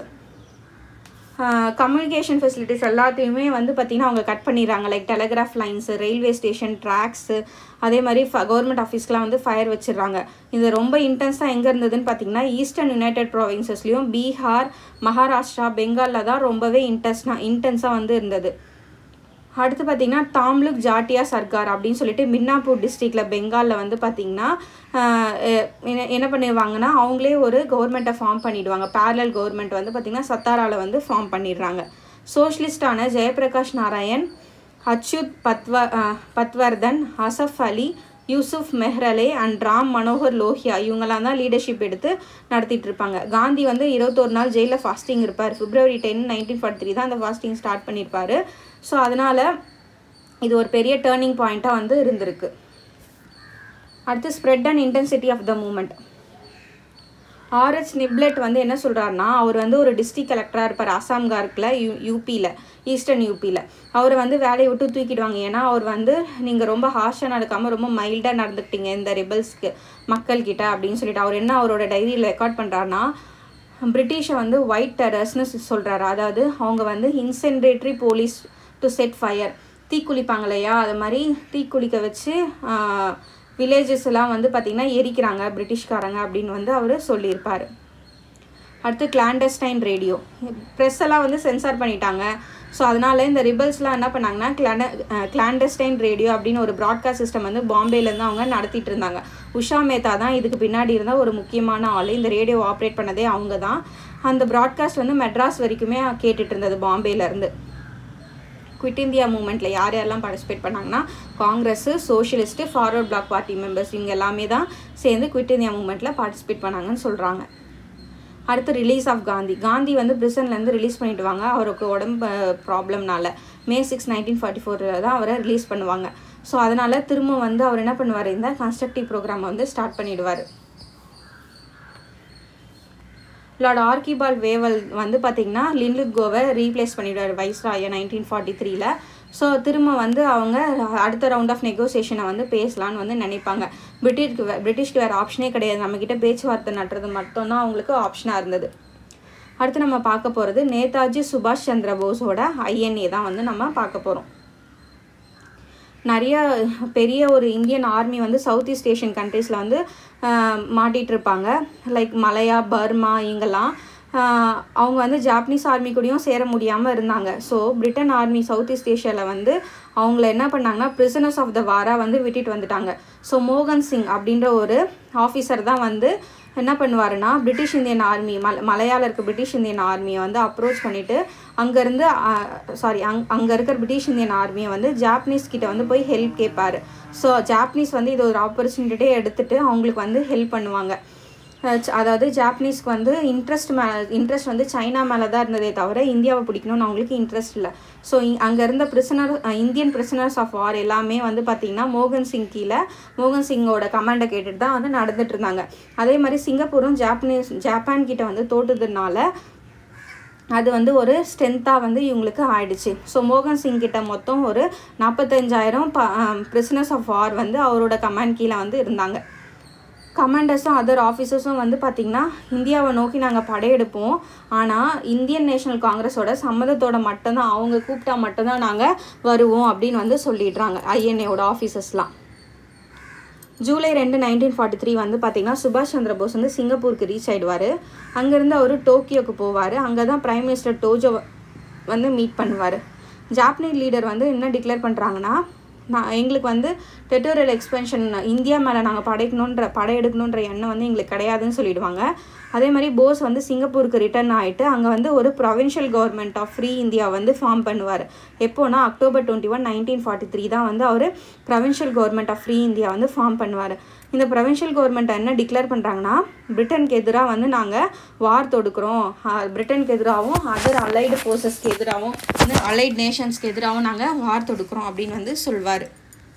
communication facilities எல்லாத்தையுமே வந்து பார்த்திங்கன்னா அவங்க கட் பண்ணிடுறாங்க like telegraph lines railway station tracks அதே மாதிரி ஃப கவர்மெண்ட் ஆஃபீஸ்க்கெலாம் வந்து ஃபயர் வச்சிடுறாங்க இது ரொம்ப இன்டென்ஸாக எங்கே இருந்ததுன்னு பார்த்தீங்கன்னா ஈஸ்டர்ன் யுனைடெட் ப்ராவின்சஸ்லேயும் பீகார் மகாராஷ்டிரா பெங்காலில் தான் ரொம்பவே இன்டென்ஸ்னா இன்டென்ஸாக வந்து இருந்தது அடுத்து பார்த்திங்கன்னா தாம்லுக் ஜாட்டியா சர்க்கார் அப்படின்னு சொல்லிட்டு மின்னாப்பூர் டிஸ்ட்ரிக்டில் பெங்காலில் வந்து பார்த்திங்கன்னா என்ன என்ன பண்ணிடுவாங்கன்னா அவங்களே ஒரு கவர்மெண்ட்டை ஃபார்ம் பண்ணிடுவாங்க பேரலல் கவர்மெண்ட் வந்து பார்த்திங்கன்னா சத்தாராவில் வந்து ஃபார்ம் பண்ணிடுறாங்க சோஷலிஸ்டான ஜெயபிரகாஷ் நாராயண் அச்சுத் பத்வ பத்வர்தன் அசஃப் அலி யூசுஃப் மெஹ்ரலே அண்ட் ராம் மனோகர் லோஹியா இவங்கெல்லாம் தான் லீடர்ஷிப் எடுத்து நடத்திட்டு இருப்பாங்க காந்தி வந்து இருபத்தொரு நாள் ஜெயிலில் ஃபாஸ்டிங் இருப்பார் February ten nineteen forty three தான் அந்த ஃபாஸ்டிங் ஸ்டார்ட் பண்ணியிருப்பார் ஸோ அதனால் இது ஒரு பெரிய டேர்னிங் பாயிண்ட்டாக வந்து இருந்திருக்கு அடுத்து spread and intensity of the movement RH Niblett வந்து என்ன சொல்கிறாருன்னா அவர் வந்து ஒரு டிஸ்ட்ரிக்ட் கலெக்டராக இருப்பார் அசாம் கார்க்கில் யூ யூபியில் ஈஸ்டர்ன் யூபியில் அவரை வந்து வேலையை விட்டு தூக்கிடுவாங்க ஏன்னா அவர் வந்து நீங்கள் ரொம்ப ஹார்ஷாக நடக்காமல் ரொம்ப மைல்டாக நடந்துக்கிட்டீங்க இந்த ரிபல்ஸ்க்கு மக்கள்கிட்ட அப்படின்னு சொல்லிட்டு அவர் என்ன அவரோட டைரியில் ரெக்கார்ட் பண்ணுறாருன்னா பிரிட்டிஷை வந்து ஒயிட் டெரர்ஸ்னு சொல்கிறாரு அதாவது அவங்க வந்து incendiary police to set fire தீக்குளிப்பாங்க இல்லையா அது மாதிரி தீக்குளிக்க வச்சு வில்லேஜஸ் எல்லாம் வந்து பார்த்திங்கன்னா எரிக்கிறாங்க பிரிட்டிஷ்காரங்க அப்படின்னு வந்து அவர் சொல்லியிருப்பார் அடுத்து கிளாண்டஸ்டைன் ரேடியோ ப்ரெஸ் எல்லாம் வந்து சென்சார் பண்ணிட்டாங்க ஸோ அதனால இந்த ரிபல்ஸ்லாம் என்ன பண்ணாங்கன்னா கிளாண்ட கிளாண்டஸ்டைன் ரேடியோ அப்படின்னு ஒரு ப்ராட்காஸ்ட் சிஸ்டம் வந்து பாம்பேலேருந்து அவங்க நடத்திட்டு இருந்தாங்க உஷா மேத்தா தான் இதுக்கு பின்னாடி இருந்த ஒரு முக்கியமான ஆள் இந்த ரேடியோ ஆப்ரேட் பண்ணதே அவங்க தான் அந்த ப்ராட்காஸ்ட் வந்து மெட்ராஸ் வரைக்குமே கேட்டுட்டு இருந்தது பாம்பேலேருந்து குவிட் இந்தியா மூமெண்ட்டில் யார் யாரெல்லாம் பார்ட்டிசிபேட் பண்ணாங்கன்னா Congress socialist forward bloc party members இவங்க எல்லாமே தான் சேர்ந்து குவிட் இந்தியா மூமெண்ட்டில் பார்ட்டிசிபேட் பண்ணாங்கன்னு சொல்கிறாங்க அடுத்து ரிலீஸ் ஆஃப் காந்தி காந்தி வந்து பிரிசன்லேருந்து ரிலீஸ் பண்ணிவிடுவாங்க அவருக்கு உடம்பு ப்ராப்ளம்னால மே சிக்ஸ் நைன்டீன் ஃபார்ட்டி ஃபோரில் தான் அவரை ரிலீஸ் பண்ணுவாங்க ஸோ அதனால் திரும்ப வந்து அவர் என்ன பண்ணுவார் இந்த கன்ஸ்ட்ரக்டிவ் ப்ரோக்ராம் வந்து ஸ்டார்ட் பண்ணிடுவார் லார்ட் ஆர்கிபால் வேவல் வந்து பார்த்திங்கன்னா லின்லுக் கோவை ரீப்ளேஸ் பண்ணிவிடுவார் வைஸ்ராய நைன்டீன் ஃபார்ட்டி த்ரீல ஸோ திரும்ப வந்து அவங்க அடுத்த ரவுண்ட் ஆஃப் நெகோசியேஷனை வந்து பேசலான்னு வந்து நினைப்பாங்க பிரிட்டிஷ்க்கு வே பிரிட்டிஷ்க்கு வேறு ஆப்ஷனே கிடையாது நம்மக்கிட்ட பேச்சுவார்த்தை நட்டுறது மட்டும்தான் அவங்களுக்கு ஆப்ஷனாக இருந்தது அடுத்து நம்ம பார்க்க போகிறது நேதாஜி சுபாஷ் சந்திர போஸோட ஐஎன்ஏ தான் வந்து நம்ம பார்க்க போகிறோம் நிறைய பெரிய ஒரு இந்தியன் ஆர்மி வந்து சவுத் ஈஸ்ட் ஏஷியன் கண்ட்ரீஸில் வந்து மாட்டிகிட்டு இருப்பாங்க லைக் மலையா பர்மா இங்கெல்லாம் அவங்க வந்து ஜாப்பனீஸ் ஆர்மி கூடயும் சேர முடியாமல் இருந்தாங்க so Britain army south east ஏஷியாவில் வந்து அவங்கள என்ன பண்ணாங்கன்னா பிரிசனர்ஸ் ஆஃப் த வாராக வந்து விட்டுட்டு வந்துட்டாங்க ஸோ மோகன் சிங் அப்படின்ற ஒரு ஆஃபீஸர் தான் வந்து என்ன பண்ணுவாருன்னா பிரிட்டிஷ் இந்தியன் ஆர்மி மல் மலையாள இருக்க பிரிட்டிஷ் இந்தியன் ஆர்மியை வந்து அப்ரோச் பண்ணிவிட்டு அங்கேருந்து சாரி அங் அங்கே இருக்கிற பிரிட்டிஷ் இந்தியன் ஆர்மியை வந்து ஜாப்பனீஸ் கிட்ட வந்து போய் ஹெல்ப் கேட்பாரு ஸோ ஜாப்பனீஸ் வந்து இது ஒரு ஆப்பர்ச்சுனிட்டியே எடுத்துகிட்டு அவங்களுக்கு வந்து ஹெல்ப் பண்ணுவாங்க அஹ் ச- அதாவது ஜாப்பனீஸ்க்கு வந்து இன்ட்ரெஸ்ட் மே இன்ட்ரெஸ்ட் வந்து சைனா மேலே தான் இருந்ததே தவிர இந்தியாவை பிடிக்கணும்னு அவங்களுக்கு இன்ட்ரெஸ்ட் இல்லை ஸோ அங்கே இருந்த prisoner Indian prisoners of war எல்லாமே வந்து பார்த்திங்கன்னா மோகன் சிங் கீழே மோகன் சிங்கோட கமாண்டை கேட்டுட்டு தான் வந்து நடந்துட்டு இருந்தாங்க அதே மாதிரி சிங்கப்பூரும் ஜாப்பனீஸ் ஜப்பான் கிட்ட வந்து தோட்டதுனால அது வந்து ஒரு ஸ்ட்ரென்த்தாக வந்து இவங்களுக்கு ஆயிடுச்சு ஸோ மோகன் சிங் கிட்ட மொத்தம் ஒரு நாற்பத்தஞ்சாயிரம் ப பிரிசனர்ஸ் ஆஃப் வார் வந்து அவரோட கமாண்ட் கீழே வந்து இருந்தாங்க கமாண்டர்ஸும் அதர் ஆஃபீஸர்ஸும் வந்து பார்த்திங்கன்னா இந்தியாவை நோக்கி நாங்கள் படையெடுப்போம் ஆனால் இந்தியன் நேஷனல் காங்கிரஸோட சம்மதத்தோட மட்டும்தான் அவங்க கூப்பிட்டா மட்டும்தான் நாங்கள் வருவோம் அப்படின்னு வந்து சொல்லிடுறாங்க ஐஎன்ஏவோட ஆஃபீஸர்ஸ்லாம் ஜூலை ரெண்டு நைன்டீன் ஃபார்ட்டி த்ரீ வந்து பார்த்தீங்கன்னா சுபாஷ் சந்திர போஸ் வந்து சிங்கப்பூருக்கு ரீச் ஆயிடுவார் அங்கேருந்து அவர் டோக்கியோக்கு போவார் அங்கே தான் பிரைம் மினிஸ்டர் டோஜோ வந்து மீட் பண்ணுவார் ஜாப்பனீஸ் லீடர் வந்து என்ன டிக்ளேர் பண்ணுறாங்கன்னா நான் எங்களுக்கு வந்து டெட்டோரியல் எக்ஸ்பென்ஷன் இந்தியா மேலே நாங்கள் படைக்கணுன்ற படையெடுக்கணுன்ற எண்ணம் வந்து எங்களுக்கு கிடையாதுன்னு சொல்லிடுவாங்க அதே மாதிரி போஸ் வந்து சிங்கப்பூருக்கு ரிட்டர்ன் ஆகிட்டு அங்கே வந்து ஒரு provincial government of free India வந்து ஃபார்ம் பண்ணுவார் எப்போனா October twenty one nineteen forty three தான் வந்து அவர் provincial government of free India வந்து ஃபார்ம் பண்ணுவார் இந்த ப்ரொவின்ஷியல் கவர்மெண்ட் என்ன டிக்ளேர் பண்ணுறாங்கன்னா பிரிட்டனுக்கு எதிராக வந்து நாங்கள் வார் தொடுக்கிறோம் அஹ் பிரிட்டனுக்கு எதிராகவும் அதர் அலைடு ஃபோர்ஸஸ்க்கு எதிராகவும் வந்து அலைட் நேஷன்ஸ்க்கு எதிராகவும் நாங்கள் வார் தொடுக்கிறோம் அப்படின்னு வந்து சொல்வார்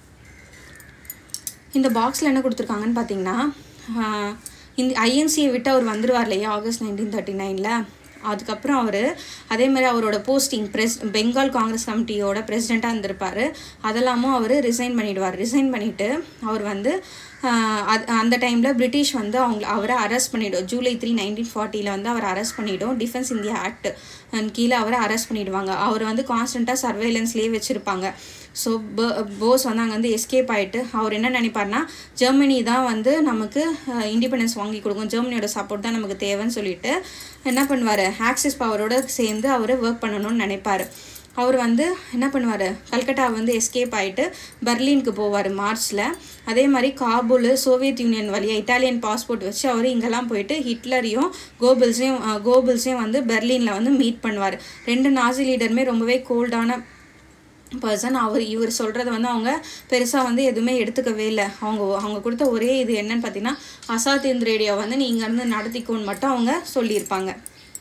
இந்த பாக்ஸில் என்ன கொடுத்துருக்காங்கன்னு பார்த்தீங்கன்னா ஆஹ் இந்த ஐஎன்சியை விட்டு அவர் வந்துருவார் இல்லையா ஆகஸ்ட் நைன்டீன் தேர்ட்டி நைனில் அதுக்கப்புறம் அவர் அதே மாதிரி அவரோட போஸ்டிங் பிரஸ் பெங்கால் காங்கிரஸ் கமிட்டியோட பிரசிடெண்ட்டாக இருந்திருப்பார் அதெல்லாமும் அவர் ரிசைன் பண்ணிடுவார் ரிசைன் பண்ணிவிட்டு அவர் வந்து ஆஹ் அது அந்த டைமில் பிரிட்டிஷ் வந்து அவங்க அவரை அரெஸ்ட் பண்ணிடும் ஜூலை த்ரீ நைன்டீன் ஃபார்ட்டியில் வந்து அவர் அரெஸ்ட் பண்ணிடும் டிஃபென்ஸ் இந்தியா ஆக்ட் கீழே அவரை அரெஸ்ட் பண்ணிடுவாங்க அவர் வந்து கான்ஸ்டண்ட்டாக சர்வேலன்ஸ்லேயே வச்சுருப்பாங்க ஸோ போஸ் வந்து அங்கே வந்து எஸ்கேப் ஆகிட்டு அவர் என்ன நினைப்பார்னா ஜெர்மனி தான் வந்து நமக்கு இண்டிபெண்டன்ஸ் வாங்கி கொடுக்கும் ஜெர்மனியோட சப்போர்ட் தான் நமக்கு தேவைன்னு சொல்லிட்டு என்ன பண்ணுவார் ஆக்சிஸ் பவரோட சேர்ந்து அவர் ஒர்க் பண்ணணும்னு நினைப்பார் அவர் வந்து என்ன பண்ணுவார் கல்கட்டா வந்து எஸ்கேப் ஆகிட்டு பர்லினுக்கு போவார் மார்ச்சில் அதே மாதிரி காபூல் சோவியத் யூனியன் வழியாக இட்டாலியன் பாஸ்போர்ட் வச்சு அவர் இங்கெல்லாம் போயிட்டு ஹிட்லரையும் கோபிள்ஸையும் கோபிள்ஸையும் வந்து பெர்லினில் வந்து மீட் பண்ணுவார் ரெண்டு நாசி லீடருமே ரொம்பவே கோல்டான பர்சன் அவர் இவர் சொல்கிறத வந்து அவங்க பெருசாக வந்து எதுவுமே எடுத்துக்கவே இல்லை அவங்க அவங்க கொடுத்த ஒரே இது என்னன்னு பார்த்தீங்கன்னா அசாத் இந்த் ரேடியோ வந்து நீ இங்கேருந்து நடத்திக்கோன்னு மட்டும் அவங்க சொல்லியிருப்பாங்க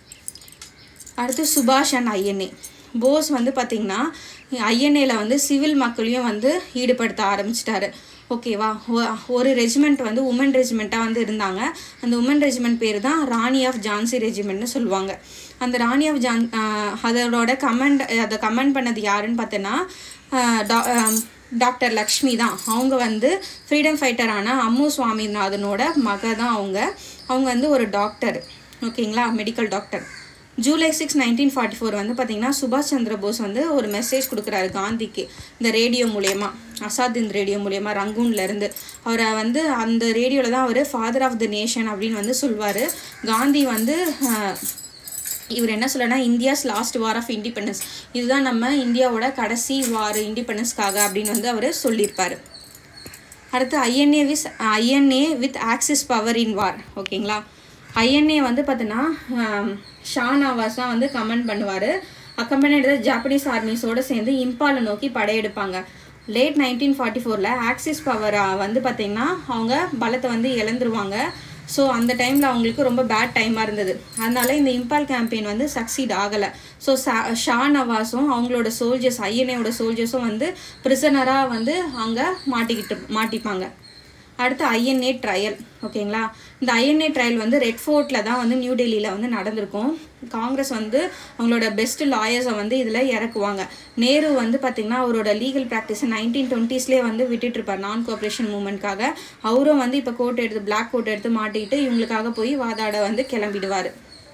அடுத்து சுபாஷ் அண்ட் ஐஎன்ஏ போஸ் வந்து பார்த்திங்கன்னா ஐஎன்ஏல வந்து சிவில் மக்களையும் வந்து ஈடுபடுத்த ஆரம்பிச்சிட்டாரு ஓகேவா ஒ- ஒரு ரெஜிமெண்ட் வந்து உமன் ரெஜிமெண்ட்டாக வந்து இருந்தாங்க அந்த உமன் ரெஜிமெண்ட் பேர் தான் ராணி ஆஃப் ஜான்சி ரெஜிமெண்ட்னு சொல்லுவாங்க அந்த ராணி ஆஃப் ஜான் ஆஹ் அதோட கமெண்ட் அதை கமெண்ட் பண்ணது யாருன்னு பார்த்தோன்னா ஆஹ் டா- ஆம், டாக்டர் லக்ஷ்மி தான் அவங்க வந்து ஃப்ரீடம் ஃபைட்டரான அம்மு சுவாமிநாதனோட மக தான் அவங்க அவங்க வந்து ஒரு டாக்டர் ஓகேங்களா medical doctor July six nineteen forty four வந்து பார்த்தீங்கன்னா சுபாஷ் சந்திர போஸ் வந்து ஒரு மெசேஜ் கொடுக்குறாரு காந்திக்கு இந்த ரேடியோ மூலயமா அசாதின் ரேடியோ மூலயமா ரங்கூன்ல இருந்து அவரை வந்து அந்த ரேடியோவில் தான் அவர் ஃபாதர் ஆஃப் த நேஷன் அப்படின்னு வந்து சொல்வார் காந்தி வந்து ஆஹ், இவர் என்ன சொல்லனா India's last war of independence இதுதான் நம்ம இந்தியாவோட கடைசி வார் இண்டிபெண்டன்ஸ்க்காக அப்படின்னு வந்து அவர் சொல்லியிருப்பார் அடுத்து INA vis INA with axis power in war ஓகேங்களா ஐஎன்ஏ வந்து பார்த்தீங்கன்னா ஷா நவாஸ் தான் வந்து கமெண்ட் பண்ணுவார் அக்கம்பனியோட ஜாப்பனீஸ் ஆர்மிஸோடு சேர்ந்து இம்பாலை நோக்கி படையெடுப்பாங்க லேட் நைன்டீன் ஃபார்ட்டி ஃபோரில் ஆக்சிஸ் பவர் வந்து பார்த்திங்கன்னா அவங்க பலத்தை வந்து இழந்துருவாங்க ஸோ அந்த டைமில் அவங்களுக்கு ரொம்ப பேட் டைமாக இருந்தது அதனால இந்த இம்பால் கேம்பெயின் வந்து சக்சீட் ஆகலை ஸோ ஷா நவாஸும் அவங்களோட சோல்ஜர்ஸ் ஐஎன்ஏவோட சோல்ஜர்ஸும் வந்து ப்ரிசனராக வந்து அங்கே மாட்டிக்கிட்டு மாட்டிப்பாங்க அடுத்து ஐஎன்ஏ ட்ரையல் ஓகேங்களா இந்த ஐஎன்ஏ ட்ரையல் வந்து ரெட் ஃபோர்ட்டில் தான் வந்து நியூ டெல்லியில் வந்து நடந்திருக்கும் காங்கிரஸ் வந்து அவங்களோட பெஸ்ட் லாயர்ஸை வந்து இதில் இறக்குவாங்க நேரு வந்து பார்த்திங்கன்னா அவரோட லீகல் ப்ராக்டிஸை நைன்டீன் டுவெண்ட்டீஸ்லேயே வந்து விட்டுட்டு இருப்பார் நான் கோஆப்ரேஷன் மூமெண்ட்காக அவரும் வந்து இப்போ கோட் எடுத்து பிளாக் கோட் எடுத்து மாட்டிக்கிட்டு இவங்களுக்காக போய் வாதாட வந்து கிளம்பிடுவார்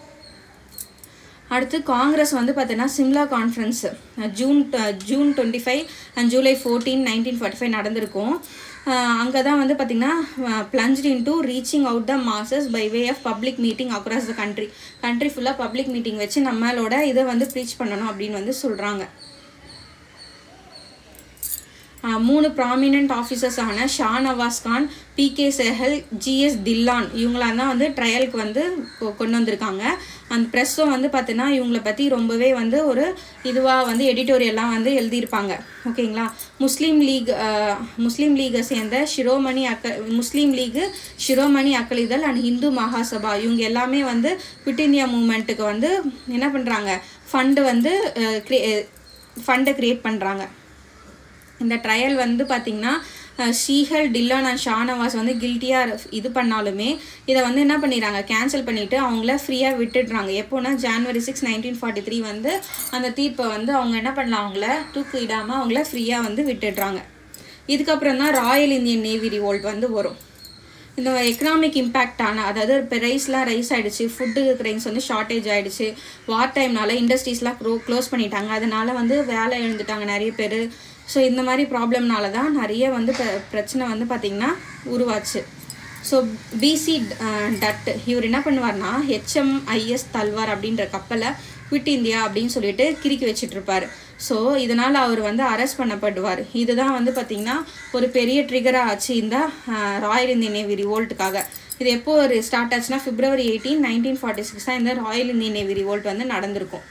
அடுத்து காங்கிரஸ் வந்து பார்த்தீங்கன்னா Simla conference June June twenty five and July fourteen nineteen forty five நடந்திருக்கும் அங்கே தான் வந்து பார்த்திங்கன்னா plunged in to reaching out the masses by way of public meeting across the country country ஃபுல்லாக பப்ளிக் மீட்டிங் வச்சு நம்மளோட இதை வந்து ப்ரீச் பண்ணணும் அப்படின்னு வந்து சொல்கிறாங்க ஆஹ் மூணு ப்ராமினென்ட் ஆஃபீஸர்ஸான Shah Nawaz Khan P K Sahgal G S Dhillon இவங்களாம் தான் வந்து ட்ரையலுக்கு வந்து கொ- கொண்டு வந்திருக்காங்க அந்த ப்ரெஸ்ஸும் வந்து பார்த்தீங்கன்னா இவங்கள பற்றி ரொம்பவே வந்து ஒரு இதுவாக வந்து எடிட்டோரியல்லாம் வந்து எழுதியிருப்பாங்க ஓகேங்களா முஸ்லீம் லீக் ஆஹ் முஸ்லீம் லீகை சேர்ந்த ஷிரோமணி அக்க Muslim League Shiromani Akali Dal and Hindu Mahasabha இவங்க எல்லாமே வந்து குவிட் இந்தியா மூமெண்ட்டுக்கு வந்து என்ன பண்ணுறாங்க ஃபண்டு வந்து ஃபண்டை க்ரியேட் பண்ணுறாங்க இந்த ட்ரையல் வந்து பார்த்திங்கன்னா ஷீஹல் டில்லான் அண்ட் ஷானவாஸ் வந்து கில்ட்டியாக இது பண்ணாலுமே இதை வந்து என்ன பண்ணிடுறாங்க கேன்சல் பண்ணிவிட்டு அவங்கள ஃப்ரீயாக விட்டுடுறாங்க எப்போனா January six nineteen forty three வந்து அந்த தீர்ப்பை வந்து அவங்க என்ன பண்ணலாம் அவங்கள தூக்கு இடாமல் அவங்கள ஃப்ரீயாக வந்து விட்டுடுறாங்க இதுக்கப்புறம் தான் ராயல் இந்தியன் நேவி ரிவோல்ட் வந்து வரும் இந்த எக்கனாமிக் இம்பேக்டான அதாவது இப்போ ரைஸ்லாம் ரைஸ் ஆகிடுச்சு ஃபுட்டு ரைஸ் வந்து ஷார்ட்டேஜ் ஆகிடுச்சு வார் டைம்னால இண்டஸ்ட்ரீஸ்லாம் க்ளோ க்ளோஸ் பண்ணிட்டாங்க அதனால வந்து வேலை இழந்துட்டாங்க நிறைய பேர் ஸோ இந்த மாதிரி ப்ராப்ளம்னால தான் நிறைய வந்து பிர- பிரச்சனை வந்து பார்த்திங்கன்னா உருவாச்சு ஸோ பிசி டட் இவர் என்ன பண்ணுவார்னா ஹெச்எம்ஐஎஸ் தல்வார் அப்படின்ற கப்பலை குவிட் இந்தியா அப்படின்னு சொல்லிட்டு கிறுக்கி வச்சிட்டு இருப்பாரு ஸோ இதனால் அவர் வந்து அரெஸ்ட் பண்ணப்படுவார் இதுதான் வந்து பார்த்திங்கன்னா ஒரு பெரிய ட்ரிகராக ஆச்சு இந்த ராயல் இந்தியன் நேவி ரிவோல்ட்டுக்காக இது எப்போ ஒரு ஸ்டார்ட் ஆச்சுன்னா February eighteen nineteen forty six தான் இந்த ராயல் இந்தியன் நேவி ரிவோல்ட் வந்து நடந்திருக்கும்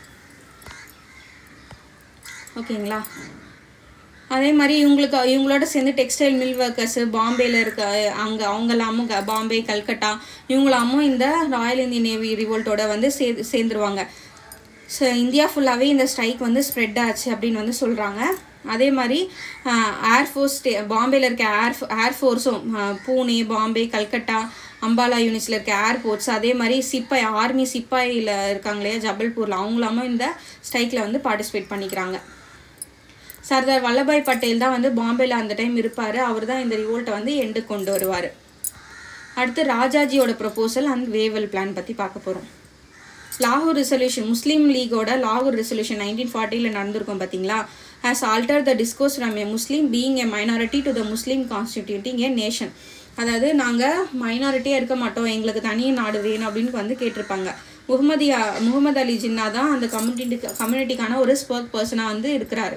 ஓகேங்களா அதே மாதிரி இவங்களுக்கு இவங்களோட சேர்ந்து டெக்ஸ்டைல் மில் ஒர்க்கர்ஸு பாம்பேயில் இருக்க அங்கே அவங்களாமும் க- பாம்பே கல்கட்டா இவங்களாமும் இந்த ராயல் இந்தியன் நேவி ரிவோல்ட்டோட வந்து சே சேர்ந்துருவாங்க ஸோ இந்தியா ஃபுல்லாகவே இந்த ஸ்ட்ரைக் வந்து ஸ்ப்ரெட் ஆச்சு அப்படின்னு வந்து சொல்கிறாங்க அதே மாதிரி ஏர்ஃபோர்ஸ் பாம்பேயில் இருக்க ஏர் ஏர்ஃபோர்ஸும் பூனே பாம்பே கல்கட்டா அம்பாலா யூனிட்ஸில் இருக்க ஏர்போர்ட்ஸ் அதே மாதிரி சிப்பாய் ஆர்மி சிப்பாயில் இருக்காங்க இல்லையா ஜபல்பூரில் அவங்களாமும் இந்த ஸ்ட்ரைக்கில் வந்து பார்ட்டிசிபேட் பண்ணிக்கிறாங்க சர்தார் வல்லபாய் பட்டேல் தான் வந்து பாம்பேல அந்த டைம் இருப்பார் அவர் தான் இந்த ரிவோல்ட்டை வந்து எண்டு கொண்டு வருவார் அடுத்து ராஜாஜியோட ப்ரொபோசல் அண்ட் வேவல் பிளான் பற்றி பார்க்க போகிறோம் லாகூர் ரெசல்யூஷன் முஸ்லீம் லீகோட லாகூர் ரெசல்யூஷன் நைன்டீன் ஃபார்ட்டியில் நடந்திருக்கும் பார்த்தீங்களா has alter the discourse from a Muslim being a minority to the Muslim constituting a nation அதாவது நாங்கள் மைனாரிட்டியாக இருக்க மாட்டோம் எங்களுக்கு தனி நாடு வேணும் அப்படின்னு வந்து கேட்டிருப்பாங்க முகமது முகமது அலி ஜின்னா தான் அந்த கம்யூனிட்டி கம்யூனிட்டிக்கான ஒரு ஸ்போக் பர்சனாக வந்து இருக்கிறாரு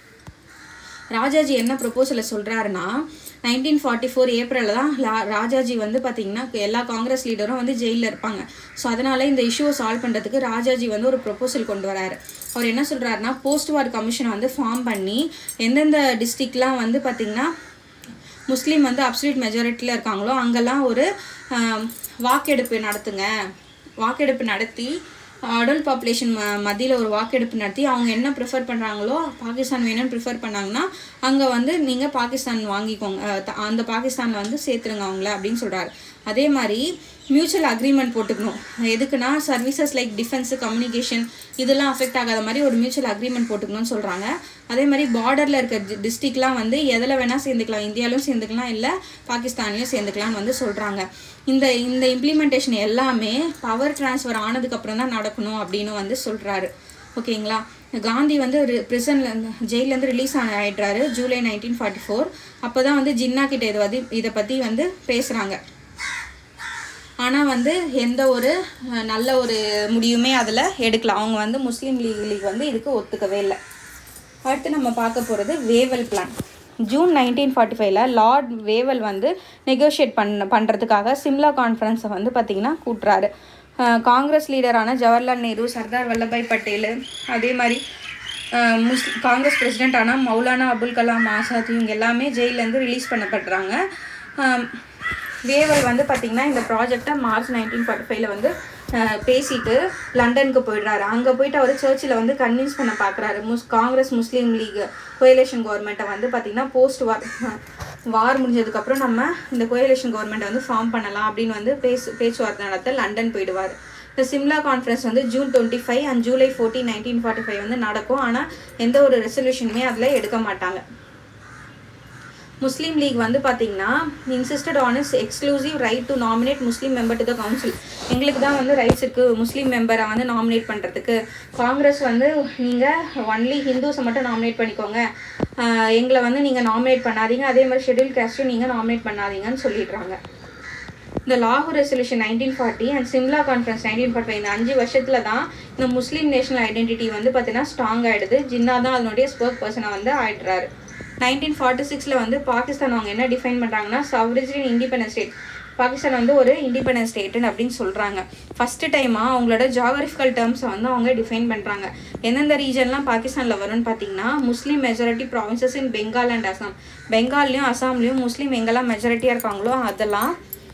ராஜாஜி என்ன ப்ரொபோசலை சொல்கிறாருன்னா நைன்டீன் ஃபார்ட்டி ஃபோர் ஏப்ரலில் தான் லா ராஜாஜி வந்து பார்த்திங்கன்னா எல்லா காங்கிரஸ் லீடரும் வந்து ஜெயிலில் இருப்பாங்க ஸோ அதனால் இந்த இஷ்யூவை சால்வ் பண்ணுறதுக்கு ராஜாஜி வந்து ஒரு ப்ரொபோசல் கொண்டு வராரு அவர் என்ன சொல்கிறாருன்னா போஸ்ட் வார் கமிஷனை வந்து ஃபார்ம் பண்ணி எந்தெந்த டிஸ்ட்ரிக்ட்லாம் வந்து பார்த்திங்கன்னா முஸ்லீம் வந்து அப்சல்யூட் மெஜாரிட்டியில் இருக்காங்களோ அங்கெல்லாம் ஒரு ஆம், வாக்கெடுப்பு நடத்துங்க வாக்கெடுப்பு நடத்தி அடல்ட் பாப்புலேஷன் ம மத்தியில் ஒரு வாக்கெடுப்பு நடத்தி அவங்க என்ன ப்ரிஃபர் பண்ணுறாங்களோ பாகிஸ்தான் வேணும்னு ப்ரிஃபர் பண்ணாங்கன்னா அங்கே வந்து நீங்கள் பாகிஸ்தான் வாங்கிக்கோங்க அஹ் த- அந்த பாகிஸ்தானில் வந்து சேர்த்துருங்க அவங்கள அப்படின்னு சொல்கிறாரு அதே மாதிரி மியூச்சுவல் அக்ரிமெண்ட் போட்டுக்கணும் எதுக்குன்னா சர்வீசஸ் லைக் டிஃபென்ஸு கம்யூனிகேஷன் இதெல்லாம் அஃபெக்ட் ஆகாத மாதிரி ஒரு மியூச்சுவல் அக்ரிமெண்ட் போட்டுக்கணும்னு சொல்கிறாங்க அதே மாதிரி பார்டரில் இருக்க டிஸ்ட்ரிக்ட்லாம் வந்து எதில் வேணால் சேர்ந்துக்கலாம் இந்தியாவிலும் சேர்ந்துக்கலாம் இல்லை பாகிஸ்தான்லையும் சேர்ந்துக்கலாம்னு வந்து சொல்கிறாங்க இந்த இந்த இம்ப்ளிமெண்டேஷன் எல்லாமே பவர் ட்ரான்ஸ்ஃபர் ஆனதுக்கப்புறம் தான் நடக்கணும் அப்படின்னு வந்து சொல்கிறாரு ஓகேங்களா காந்தி வந்து ஒரு ப்ரிசன்ல ஜெயிலேருந்து ரிலீஸ் ஆன ஆயிடுறாரு ஜூலை நைன்டீன் ஃபார்ட்டி ஃபோர் அப்போ தான் வந்து ஜின்னா கிட்ட இதை வந்து இதை பற்றி வந்து பேசுகிறாங்க ஆனால் வந்து எந்த ஒரு அஹ், நல்ல ஒரு முடிவுமே அதில் எடுக்கல அவங்க வந்து முஸ்லீம் லீக் லீக் வந்து இதுக்கு ஒத்துக்கவே இல்லை அடுத்து நம்ம பார்க்க போகிறது Wavell plan June nineteen forty ஃபைவ்ல லார்ட் வேவல் வந்து நெகோஷியேட் பண்ண பண்ணுறதுக்காக சிம்லா கான்ஃபரன்ஸை வந்து பார்த்திங்கன்னா கூட்டுறாரு அஹ், காங்கிரஸ் லீடரான ஜவஹர்லால் நேரு சர்தார் வல்லபாய் பட்டேல் அதே மாதிரி அஹ், முஸ் காங்கிரஸ் பிரசிடென்டான மௌலானா அபுல் கலாம் ஆசாத் இவங்க எல்லாமே ஜெயிலேருந்து ரிலீஸ் பண்ணப்படுறாங்க அஹ், வேவல் வந்து பார்த்திங்கன்னா இந்த ப்ராஜெக்டை மார்ச் நைன்டீன் ஃபார்ட்டி ஃபைவ்ல வந்து அஹ், பேசிட்டு லண்டனுக்கு போயிடுறாரு அங்கே போயிட்டு அவர் சர்ச்சில் வந்து கன்வின்ஸ் பண்ண பார்க்குறாரு முஸ் காங்கிரஸ் முஸ்லீம் லீக் கோயலேஷன் கவர்மெண்ட்டை வந்து பார்த்திங்கன்னா போஸ்ட் வார் வார் முடிஞ்சதுக்கப்புறம் நம்ம இந்த கோயலேஷன் கவர்மெண்ட்டை வந்து ஃபார்ம் பண்ணலாம் அப்படின்னு வந்து பேசு பேச்சுவார்த்தை நடத்த லண்டன் போயிடுவார் இந்த சிம்லா கான்ஃபரன்ஸ் வந்து June twenty five and July fourteen nineteen forty five வந்து நடக்கும் ஆனால் எந்த ஒரு ரெசல்யூஷனுமே அதில் எடுக்க மாட்டாங்க முஸ்லீம் லீக் வந்து பார்த்தீங்கன்னா insisted on is exclusive right to nominate Muslim member to the council எங்களுக்கு தான் வந்து ரைட்ஸ் இருக்குது முஸ்லீம் மெம்பரை வந்து நாமினேட் பண்ணுறதுக்கு காங்கிரஸ் வந்து நீங்கள் ஒன்லி ஹிந்துஸை மட்டும் நாமினேட் பண்ணிக்கோங்க ஆஹ் எங்களை வந்து நீங்கள் நாமினேட் பண்ணாதீங்க அதே மாதிரி ஷெட்யூல் கேஸ்ட்டும் நீங்கள் நாமினேட் பண்ணாதீங்கன்னு சொல்லிடுறாங்க இந்த லாகூர் resolution nineteen forty and Simla conference nineteen forty இந்த அஞ்சு வருஷத்துல தான் இந்த முஸ்லீம் நேஷனல் ஐடென்டிட்டி வந்து பார்த்தீங்கன்னா ஸ்ட்ராங் ஆயிடுது ஜின்னா தான் அதனுடைய ஸ்போக் பர்சனாக வந்து ஆயிடுறாரு நைன்டீன் ஃபார்ட்டி சிக்ஸில் வந்து பாகிஸ்தான் அவங்க என்ன டிஃபைன் பண்ணுறாங்கன்னா சவரிஜின் இண்டிபெண்டன்ஸ் ஸ்டேட் பாகிஸ்தான் வந்து ஒரு இண்டிபெண்டன்ஸ் ஸ்டேட்டுன்னு அப்படின்னு சொல்கிறாங்க ஃபஸ்ட்டு டைமாக அவங்களோட ஜாகிரபிக்கல் டேர்ம்ஸை வந்து அவங்க டிஃபைன் பண்ணுறாங்க எந்தெந்த ரீஜன்லாம் பாகிஸ்தானில் வரும்னு பார்த்தீங்கன்னா Muslim majority provinces in Bengal and Assam பெங்கால்லையும் அசாம்லேயும் முஸ்லீம் எங்கெல்லாம் மெஜாரிட்டியாக இருக்காங்களோ அதெல்லாம்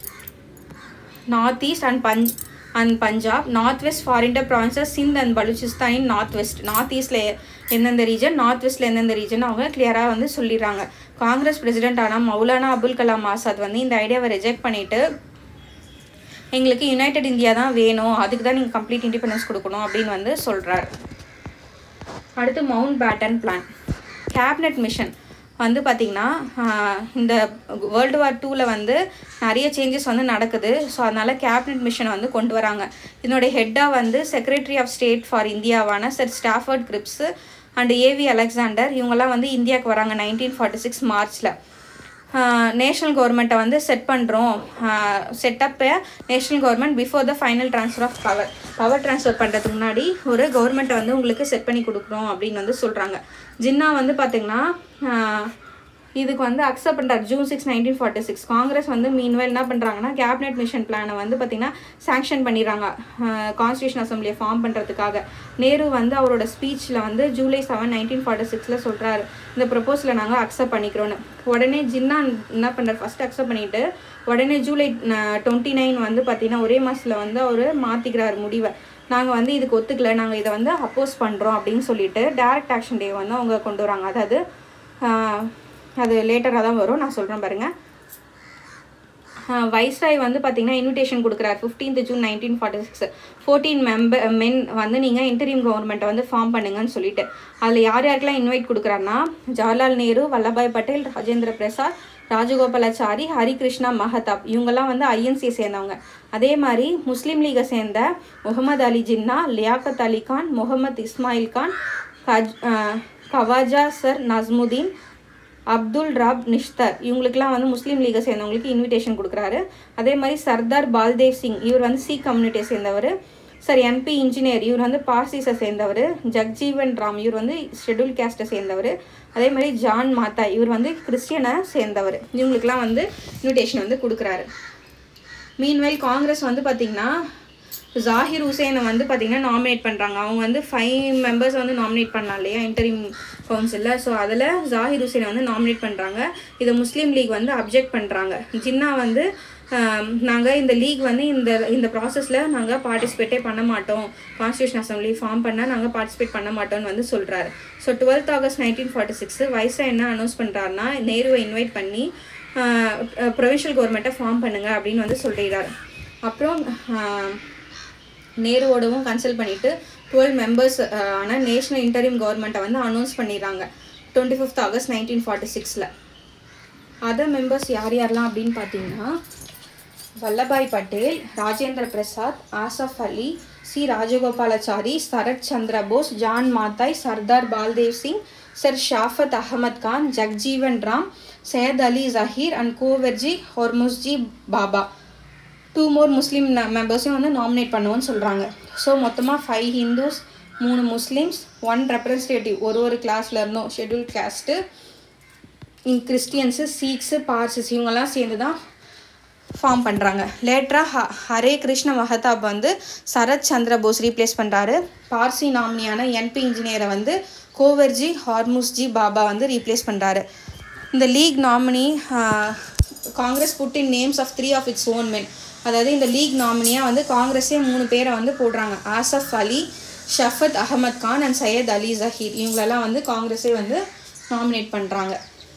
நார்த் ஈஸ்ட் அண்ட் பஞ்ச் and Punjab north west frontier provinces Sindh and Baluchistan in north west north ஈஸ்டில் எந்தெந்த ரீஜன் நார்த் வெஸ்ட்டில் எந்தெந்த ரீஜன் அவங்க கிளியராக வந்து சொல்லிடுறாங்க காங்கிரஸ் பிரசிடென்ட் ஆனால் மௌலானா அபுல் கலாம் ஆசாத் வந்து இந்த ஐடியாவை ரிஜெக்ட் பண்ணிவிட்டு எங்களுக்கு யுனைடெட் இந்தியா தான் வேணும் அதுக்கு தான் நீங்கள் கம்ப்ளீட் இண்டிபெண்டன்ஸ் கொடுக்கணும் அப்படின்னு வந்து சொல்கிறார் அடுத்து Mountbatten plan cabinet mission வந்து பார்த்திங்கன்னா இந்த வேர்ல்டு வார் டூவில் வந்து நிறைய சேஞ்சஸ் வந்து நடக்குது ஸோ அதனால் கேபினட் மிஷனை வந்து கொண்டு வராங்க இதனுடைய ஹெட்டாக வந்து செக்ரட்டரி ஆஃப் ஸ்டேட் ஃபார் இந்தியாவான Sir Stafford Cripps and A V Alexander இவங்கெல்லாம் வந்து இந்தியாவுக்கு வராங்க நைன்டீன் ஃபார்ட்டி சிக்ஸ் மார்ச்சில் நேஷ்னல் கவர்மெண்ட்டை வந்து செட் பண்ணுறோம் செட்டப்பை national government before the final transfer of power power transfer பண்ணுறதுக்கு முன்னாடி ஒரு கவர்மெண்ட்டை வந்து உங்களுக்கு செட் பண்ணி கொடுக்குறோம் அப்படின்னு வந்து சொல்கிறாங்க ஜின்னா வந்து பார்த்திங்கன்னா இதுக்கு வந்து அக்செப்ட் பண்ணுறாரு June six nineteen forty six Congress வந்து மீன்வேல் என்ன பண்ணுறாங்கன்னா கேபினெட் மிஷன் பிளானை வந்து பார்த்திங்கன்னா சாங்ஷன் பண்ணிடுறாங்க கான்ஸ்டியூஷன் அசம்பிளியை ஃபார்ம் பண்ணுறதுக்காக நேரு வந்து அவரோட ஸ்பீச்சில் வந்து ஜூலை செவன் நைன்டீன் ஃபார்ட்டி சிக்ஸில் சொல்கிறாரு இந்த ப்ரப்போஸில் நாங்கள் அக்செப்ட் பண்ணிக்கிறோன்னு உடனே ஜின்னா என்ன பண்ணுறாரு ஃபஸ்ட் அக்செப்ட் பண்ணிவிட்டு உடனே ஜூலை டுவெண்ட்டி நைன் வந்து பார்த்திங்கன்னா ஒரே மாதத்தில் வந்து அவர் மாற்றிக்கிறார் முடிவை நாங்கள் வந்து இதுக்கு ஒத்துக்கல நாங்கள் இதை வந்து அப்போஸ் பண்ணுறோம் அப்படின்னு சொல்லிட்டு டேரக்ட் ஆக்ஷன் டே வந்து அவங்க கொண்டு வராங்க அதாவது அது லேட்டராக தான் வரும் நான் சொல்கிறேன் பாருங்கள் வைஸ்ராய் வந்து பார்த்தீங்கன்னா இன்விடேஷன் கொடுக்குறாரு fifteenth June nineteen forty six fourteen member men வந்து நீங்கள் இன்டரீம் கவர்மெண்ட்டை வந்து ஃபார்ம் பண்ணுங்கன்னு சொல்லிட்டு அதில் யார் யாருக்கெல்லாம் இன்வைட் கொடுக்குறாருன்னா ஜவஹர்லால் நேரு வல்லபாய் பட்டேல் ராஜேந்திர பிரசாத் ராஜகோபாலாச்சாரி ஹரிகிருஷ்ணா மஹதாப் இவங்கெல்லாம் வந்து ஐஎன்சியை சேர்ந்தவங்க அதே மாதிரி முஸ்லீம் லீகை சேர்ந்த முகமது அலி ஜின்னா லியாக்கத் அலி கான் முகமது இஸ்மாயில் கான் கஜ் கவாஜா சர் நஸ்முதீன் அப்துல் ராப் நிஷ்தர் இவங்களுக்குலாம் வந்து முஸ்லீம் லீகை சேர்ந்தவங்களுக்கு இன்விடேஷன் கொடுக்குறாரு அதே மாதிரி சர்தார் பால்தேவ் சிங் இவர் வந்து சி கம்யூனிட்டியை சேர்ந்தவர் சார் என்பி இன்ஜினியர் இவர் வந்து பார்சிஸை சேர்ந்தவர் ஜக்ஜீவன் ராம் இவர் வந்து ஷெட்யூல் கேஸ்ட்டை சேர்ந்தவர் அதே மாதிரி ஜான் மாதா இவர் வந்து கிறிஸ்டியனை சேர்ந்தவர் இவங்களுக்குலாம் வந்து இன்விடேஷன் வந்து கொடுக்குறாரு மீன்வைல் காங்கிரஸ் வந்து பார்த்திங்கன்னா ஜாகிர் ஹுசேனை வந்து பார்த்திங்கன்னா நாமினேட் பண்ணுறாங்க அவங்க வந்து ஃபைவ் மெம்பர்ஸ் வந்து நாமினேட் பண்ணலாம் இல்லையா இன்டரிம் கவுன்சிலில் ஸோ அதில் ஜாகிர் ஹுசேனை வந்து நாமினேட் பண்ணுறாங்க இதை முஸ்லீம் லீக் வந்து அப்ஜெக்ட் பண்ணுறாங்க ஜின்னா வந்து நாங்கள் இந்த லீக் வந்து இந்த இந்த ப்ராசஸில் நாங்கள் பார்ட்டிசிபேட்டே பண்ண மாட்டோம் கான்ஸ்டியூஷன் அசம்பிளி ஃபார்ம் பண்ணால் நாங்கள் பார்ட்டிசிபேட் பண்ண மாட்டோம்னு வந்து சொல்கிறாரு so twelfth August nineteen forty six வயசாக என்ன அனௌன்ஸ் பண்ணுறாருனா நேருவை இன்வைட் பண்ணி ப்ரொவின்ஷியல் கவர்மெண்ட்டை ஃபார்ம் பண்ணுங்க அப்படின்னு வந்து சொல்லிடுறாரு அப்புறம் நேருவோடவும் கன்சல்ட் பண்ணிவிட்டு டுவெல் மெம்பர்ஸ் ஆன நேஷ்னல் இன்டரிம் கவர்மெண்ட்டை வந்து அனௌன்ஸ் பண்ணிடுறாங்க twenty fifth August nineteen forty சிக்ஸில் அதர் மெம்பர்ஸ் யார் யாரெல்லாம் அப்படின்னு பார்த்தீங்கன்னா Vallabhbhai Patel Rajendra Prasad Asaf Ali C Rajagopalachari Sarat Chandra Bose John Matthai Sardar Baldev Singh Sir Shafaat Ahmad Khan Jagjivan Ram Syed Ali Zaheer and Cooverji Hormusji Bhabha two more Muslim மெம்பர்ஸையும் வந்து நாமினேட் பண்ணுவோன்னு சொல்கிறாங்க ஸோ மொத்தமாக ஃபைவ் ஹிந்துஸ் மூணு முஸ்லீம்ஸ் ஒன் ரெப்ரஸன்டேட்டிவ் ஒரு ஒரு கிளாஸில் இருந்தோம் schedule caste Christians Sikhs Parsis இவங்கெல்லாம் சேர்ந்து தான் ஃபார்ம் பண்ணுறாங்க லேட்டராக ஹ ஹரே கிருஷ்ண மஹதாப் வந்து சரத் சந்திர போஸ் ரீப்ளேஸ் பண்ணுறாரு பார்சி நாமினியான என்பி இன்ஜினியரை வந்து கோவர்ஜி ஹார்முஸ்ஜி பாபா வந்து ரீப்ளேஸ் பண்ணுறாரு இந்த League nominee Congress put in names of three of its own men அதாவது இந்த லீக் நாமினியாக வந்து காங்கிரஸே மூணு பேரை வந்து போடுறாங்க ஆசஃப் அலி ஷஃபத் அகமத் கான் அண்ட் சையத் அலி ஜஹீர் இவங்களெல்லாம் வந்து காங்கிரஸே வந்து நாமினேட் பண்ணுறாங்க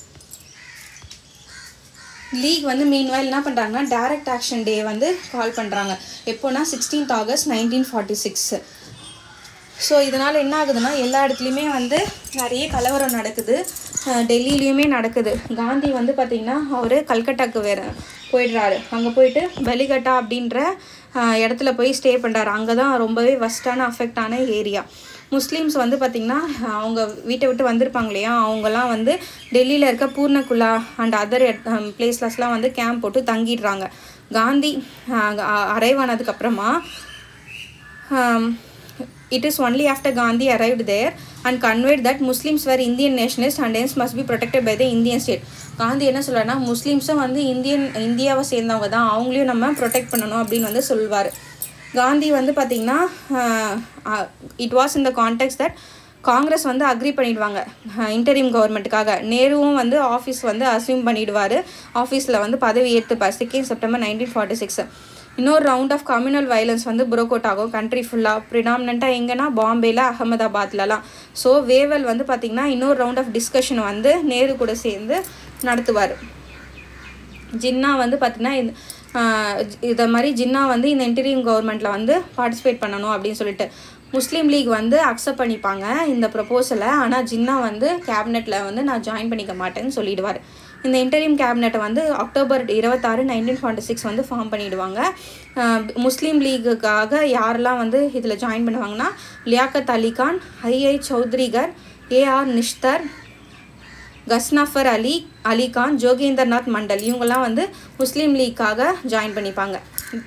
லீக் வந்து மீன்வாயில் என்ன பண்ணுறாங்கன்னா டைரக்ட் ஆக்ஷன் டே வந்து கால் பண்ணுறாங்க எப்போனா sixteenth August nineteen forty six so இதனால் என்ன ஆகுதுன்னா எல்லா இடத்துலையுமே வந்து நிறைய கலவரம் நடக்குது டெல்லியிலையுமே நடக்குது காந்தி வந்து பார்த்திங்கன்னா அவர் கல்கட்டாக்கு வேறு போயிடுறாரு அங்கே போயிட்டு பெலிகட்டா அப்படின்ற இடத்துல போய் ஸ்டே பண்ணுறாரு அங்கே தான் ரொம்பவே வஸ்டான அஃபெக்டான ஏரியா முஸ்லீம்ஸ் வந்து பார்த்திங்கன்னா அவங்க வீட்டை விட்டு வந்திருப்பாங்க இல்லையா அவங்கெல்லாம் வந்து டெல்லியில் இருக்க பூர்ணகுலா அண்ட் அதர் பிளேஸ்லஸ்லாம் வந்து கேம்ப் போட்டு தங்கிடுறாங்க காந்தி அரைவ் ஆனதுக்கப்புறமா it is only after Gandhi arrived there and conveyed that Muslims were Indian nationalist and hence must be protected by the Indian state Gandhi என்ன சொல்கிறாருன்னா முஸ்லீம்ஸும் வந்து இந்தியன் இந்தியாவை சேர்ந்தவங்க தான் அவங்களையும் நம்ம ப்ரொடெக்ட் பண்ணணும் அப்படின்னு வந்து சொல்வார் காந்தி வந்து பார்த்திங்கன்னா it was in the context that Congress வந்து அக்ரி பண்ணிடுவாங்க இன்டரிம் கவர்மெண்ட்டுக்காக நேருவும் வந்து ஆஃபீஸ் வந்து அசியூம் பண்ணிடுவார் ஆஃபீஸில் வந்து பதவி ஏற்றுப்பார் second September nineteen forty six இன்னொரு ரவுண்ட் ஆஃப் கம்யூனல் வயலன்ஸ் வந்து புரோக் அவுட் ஆகும் கண்ட்ரி ஃபுல்லாக ப்ரிடாமினண்ட்டாக எங்கன்னா பாம்பேல அகமதாபாத்லலாம் ஸோ வேவல் வந்து பார்த்திங்கன்னா இன்னொரு ரவுண்ட் ஆஃப் டிஸ்கஷன் வந்து நேரு கூட சேர்ந்து நடத்துவார் ஜின்னா வந்து பார்த்திங்கன்னா இந்த இதை மாதிரி ஜின்னா வந்து இந்த இன்டீரியம் கவர்மெண்ட்டில் வந்து பார்ட்டிசிபேட் பண்ணணும் அப்படின்னு சொல்லிட்டு முஸ்லீம் லீக் வந்து அக்செப்ட் பண்ணிப்பாங்க இந்த ப்ரப்போசலை ஆனால் ஜின்னா வந்து கேபினெட்டில் வந்து நான் ஜாயின் பண்ணிக்க மாட்டேன்னு சொல்லிடுவார் இந்த இன்டரிம் கேபினெட்டை வந்து அக்டோபர் இருபத்தாறு நைன்டீன் ஃபார்ட்டி சிக்ஸ் வந்து ஃபார்ம் பண்ணிடுவாங்க முஸ்லீம் லீகுக்காக யாரெல்லாம் வந்து இதில் ஜாயின் பண்ணுவாங்கன்னா லியாக்கத் அலிகான் ஐஐ சௌத்ரிகர் ஏஆர் நிஷ்தர் கஸ்னாஃபர் அலி அலிகான் ஜோகேந்தர்நாத் மண்டல் இவங்கெல்லாம் வந்து முஸ்லீம் லீக்காக ஜாயின் பண்ணிப்பாங்க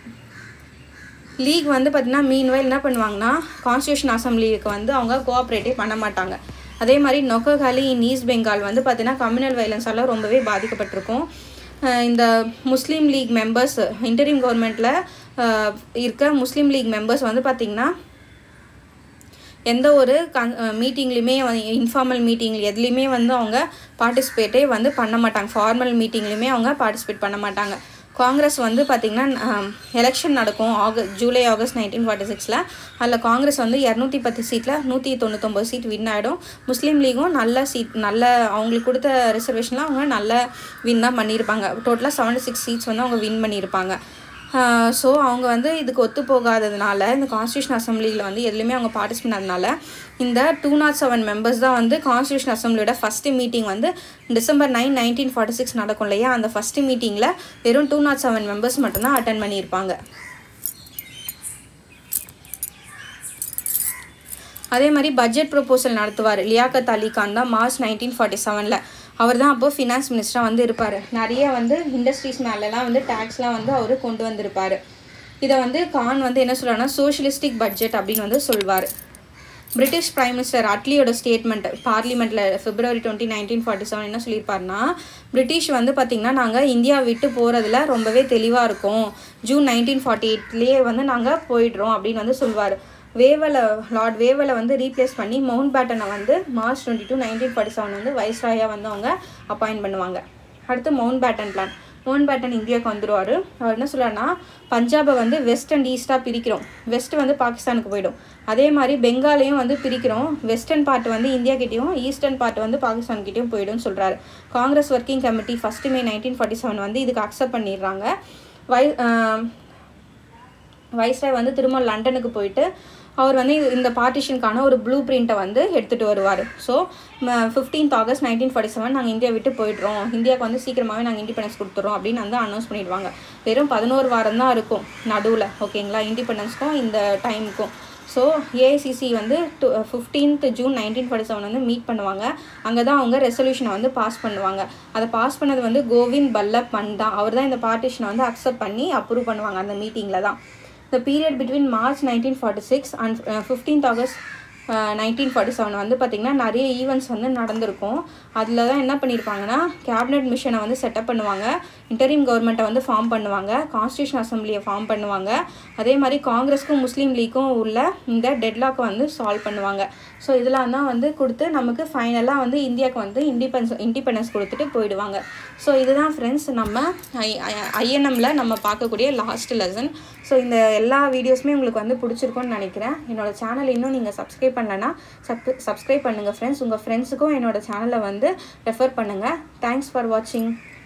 லீக் வந்து பார்த்திங்கன்னா மீன்வைல் என்ன பண்ணுவாங்கன்னா கான்ஸ்டியூஷன் அசம்பிளிக்கு வந்து அவங்க கோஆப்ரேட்டே பண்ண மாட்டாங்க அதே மாதிரி நொக்ககாலி இன் ஈஸ்ட் பெங்கால் வந்து பார்த்திங்கன்னா கம்யூனல் வைலன்ஸால் ரொம்பவே பாதிக்கப்பட்டிருக்கும் இந்த முஸ்லீம் லீக் மெம்பர்ஸ் இன்டரிம் கவர்மெண்ட்டில் இருக்க முஸ்லீம் லீக் மெம்பர்ஸ் வந்து பார்த்திங்கன்னா எந்த ஒரு கன் மீட்டிங்லேயுமே இன்ஃபார்மல் மீட்டிங் எதுலேயுமே வந்து அவங்க பார்ட்டிசிபேட்டே வந்து பண்ண மாட்டாங்க ஃபார்மல் மீட்டிங்லேயுமே அவங்க பார்ட்டிசிபேட் பண்ண மாட்டாங்க காங்கிரஸ் வந்து பார்த்திங்கன்னா எலெக்ஷன் நடக்கும் August July August nineteen forty சிக்ஸில் அதில் காங்கிரஸ் வந்து இரநூத்தி பத்து சீட்டில் நூற்றி தொண்ணூத்தொம்பது சீட் வின் ஆகிடும் முஸ்லீம் லீகும் நல்ல சீட் நல்ல அவங்களுக்கு கொடுத்த ரிசர்வேஷனில் அவங்க நல்ல வின் தான் பண்ணியிருப்பாங்க டோட்டலாக செவன்டி சிக்ஸ் சீட்ஸ் வந்து அவங்க வின் பண்ணியிருப்பாங்க ஸோ அவங்க வந்து இதுக்கு ஒத்து போகாததுனால இந்த கான்ஸ்டியூஷன் அசம்பிளியில் வந்து எதுலேயுமே அவங்க பார்ட்டிசிபேட் பண்ணதுனால இந்த டூ நாட் செவன் மெம்பர்ஸ் தான் வந்து கான்ஸ்டியூஷன் அசம்பிளியோட ஃபஸ்ட்டு மீட்டிங் வந்து December nine nineteen forty six நடக்கும் இல்லையா அந்த ஃபஸ்ட்டு மீட்டிங்கில் வெறும் டூ நாட் செவன் மெம்பர்ஸ் மட்டும்தான் அட்டன் பண்ணியிருப்பாங்க அதே மாதிரி பட்ஜெட் ப்ரொப்போசல் நடத்துவார் லியாக்கத் அலி கான் தான் மார்ச் நைன்டீன் ஃபார்ட்டி செவனில் அவர் தான் அப்போது ஃபினான்ஸ் மினிஸ்டராக வந்து இருப்பார் நிறைய வந்து இண்டஸ்ட்ரீஸ் மேலெலாம் வந்து டேக்ஸ்லாம் வந்து அவர் கொண்டு வந்திருப்பார் இதை வந்து கான் வந்து என்ன சொல்கிறாருன்னா சோஷியலிஸ்டிக் பட்ஜெட் அப்படின்னு வந்து சொல்வார் பிரிட்டிஷ் பிரைம் மினிஸ்டர் அட்லியோட ஸ்டேட்மெண்ட் பார்லிமெண்ட்டில் February twenty nineteen forty seven என்ன சொல்லியிருப்பாருன்னா பிரிட்டிஷ் வந்து பார்த்திங்கன்னா நாங்கள் இந்தியா விட்டு போகிறதுல ரொம்பவே தெளிவாக இருக்கோம் ஜூன் நைன்டீன் ஃபார்ட்டி எயிட்லேயே வந்து நாங்கள் போயிடுறோம் அப்படின்னு வந்து சொல்வார் வேவலை லார்ட் வேவலை வந்து ரீப்ளேஸ் பண்ணி மவுண்ட் பேட்டனை வந்து March twenty two nineteen forty seven வந்து வைஸ்ராயாக வந்து அவங்க அப்பாயிண்ட் பண்ணுவாங்க அடுத்து Mountbatten plan Mountbatten இந்தியாவுக்கு வந்துடுவார் அவர் என்ன சொல்கிறாருன்னா பஞ்சாபை வந்து வெஸ்ட் அண்ட் ஈஸ்ட்டாக பிரிக்கிறோம் வெஸ்ட் வந்து பாகிஸ்தானுக்கு போயிடும் அதே மாதிரி பெங்காலையும் வந்து பிரிக்கிறோம் வெஸ்டர்ன் பார்ட் வந்து இந்தியா கிட்டேயும் ஈஸ்டர்ன் பார்ட் வந்து பாகிஸ்தான் கிட்டேயும் போயிடும்னு சொல்கிறாரு Congress working committee first May nineteen forty seven வந்து இதுக்கு அக்செப்ட் பண்ணிடுறாங்க வை வைஸ்ராய் வந்து திரும்ப லண்டனுக்கு போயிட்டு அவர் வந்து இந்த பார்ட்டிஷனுக்கான ஒரு ப்ளூ பிரிண்ட்டை வந்து எடுத்துகிட்டு வருவார் so fifteenth August nineteen forty seven நாங்கள் இந்தியா விட்டு போயிடுறோம் இந்தியாவுக்கு வந்து சீக்கிரமாகவே நாங்கள் இண்டிபெண்டன்ஸ் கொடுத்துறோம் அப்படின்னு வந்து அனௌன்ஸ் பண்ணிடுவாங்க வெறும் பதினோரு வாரம் தான் இருக்கும் நடுவில் ஓகேங்களா இண்டிபெண்டன்ஸ்க்கும் இந்த டைமுக்கும் ஸோ ஏஐசிசி வந்து two fifteenth June nineteen forty seven வந்து மீட் பண்ணுவாங்க அங்கே தான் அவங்க ரெசல்யூஷனை வந்து பாஸ் பண்ணுவாங்க அதை பாஸ் பண்ணது வந்து கோவிந்த் பல்லப் பண்ட் தான் அவர் தான் இந்த பார்ட்டிஷனை வந்து அக்செப்ட் பண்ணி அப்ரூவ் பண்ணுவாங்க அந்த மீட்டிங்கில் தான் the period between March 1946 and uh, 15th August nineteen forty seven வந்து பார்த்திங்கன்னா நிறைய ஈவெண்ட்ஸ் வந்து நடந்திருக்கும் அதில் தான் என்ன பண்ணியிருப்பாங்கன்னா கேபினெட் மிஷனை வந்து செட்டப் பண்ணுவாங்க இன்டரிம் கவர்மெண்ட்டை வந்து ஃபார்ம் பண்ணுவாங்க கான்ஸ்டியூஷன் அசம்பிளியை ஃபார்ம் பண்ணுவாங்க அதே மாதிரி காங்கிரஸ்க்கும் முஸ்லீம் லீக்கும் உள்ள இந்த டெட்லாக்கை வந்து சால்வ் பண்ணுவாங்க ஸோ இதெல்லாம் தான் வந்து கொடுத்து நமக்கு ஃபைனலாக வந்து இந்தியாவுக்கு வந்து இண்டிபென்ஸ் இண்டிபெண்டன்ஸ் கொடுத்துட்டு போயிடுவாங்க ஸோ இதுதான் ஃப்ரெண்ட்ஸ் நம்ம ஐ ஐஎன்எம்மில் நம்ம பார்க்கக்கூடிய லாஸ்ட் லெசன் ஸோ இந்த எல்லா வீடியோஸுமே உங்களுக்கு வந்து பிடிச்சிருக்கும்னு நினைக்கிறேன் என்னோட சேனல் இன்னும் நீங்கள் சப்ஸ்கிரைப் பண்ணலன்னா சப் சப்ஸ்கிரைப் பண்ணுங்கள் ஃப்ரெண்ட்ஸ் உங்கள் ஃப்ரெண்ட்ஸுக்கும் என்னோட சேனலை வந்து ரெஃபர் பண்ணுங்கள் தேங்க்ஸ் ஃபார் வாட்சிங்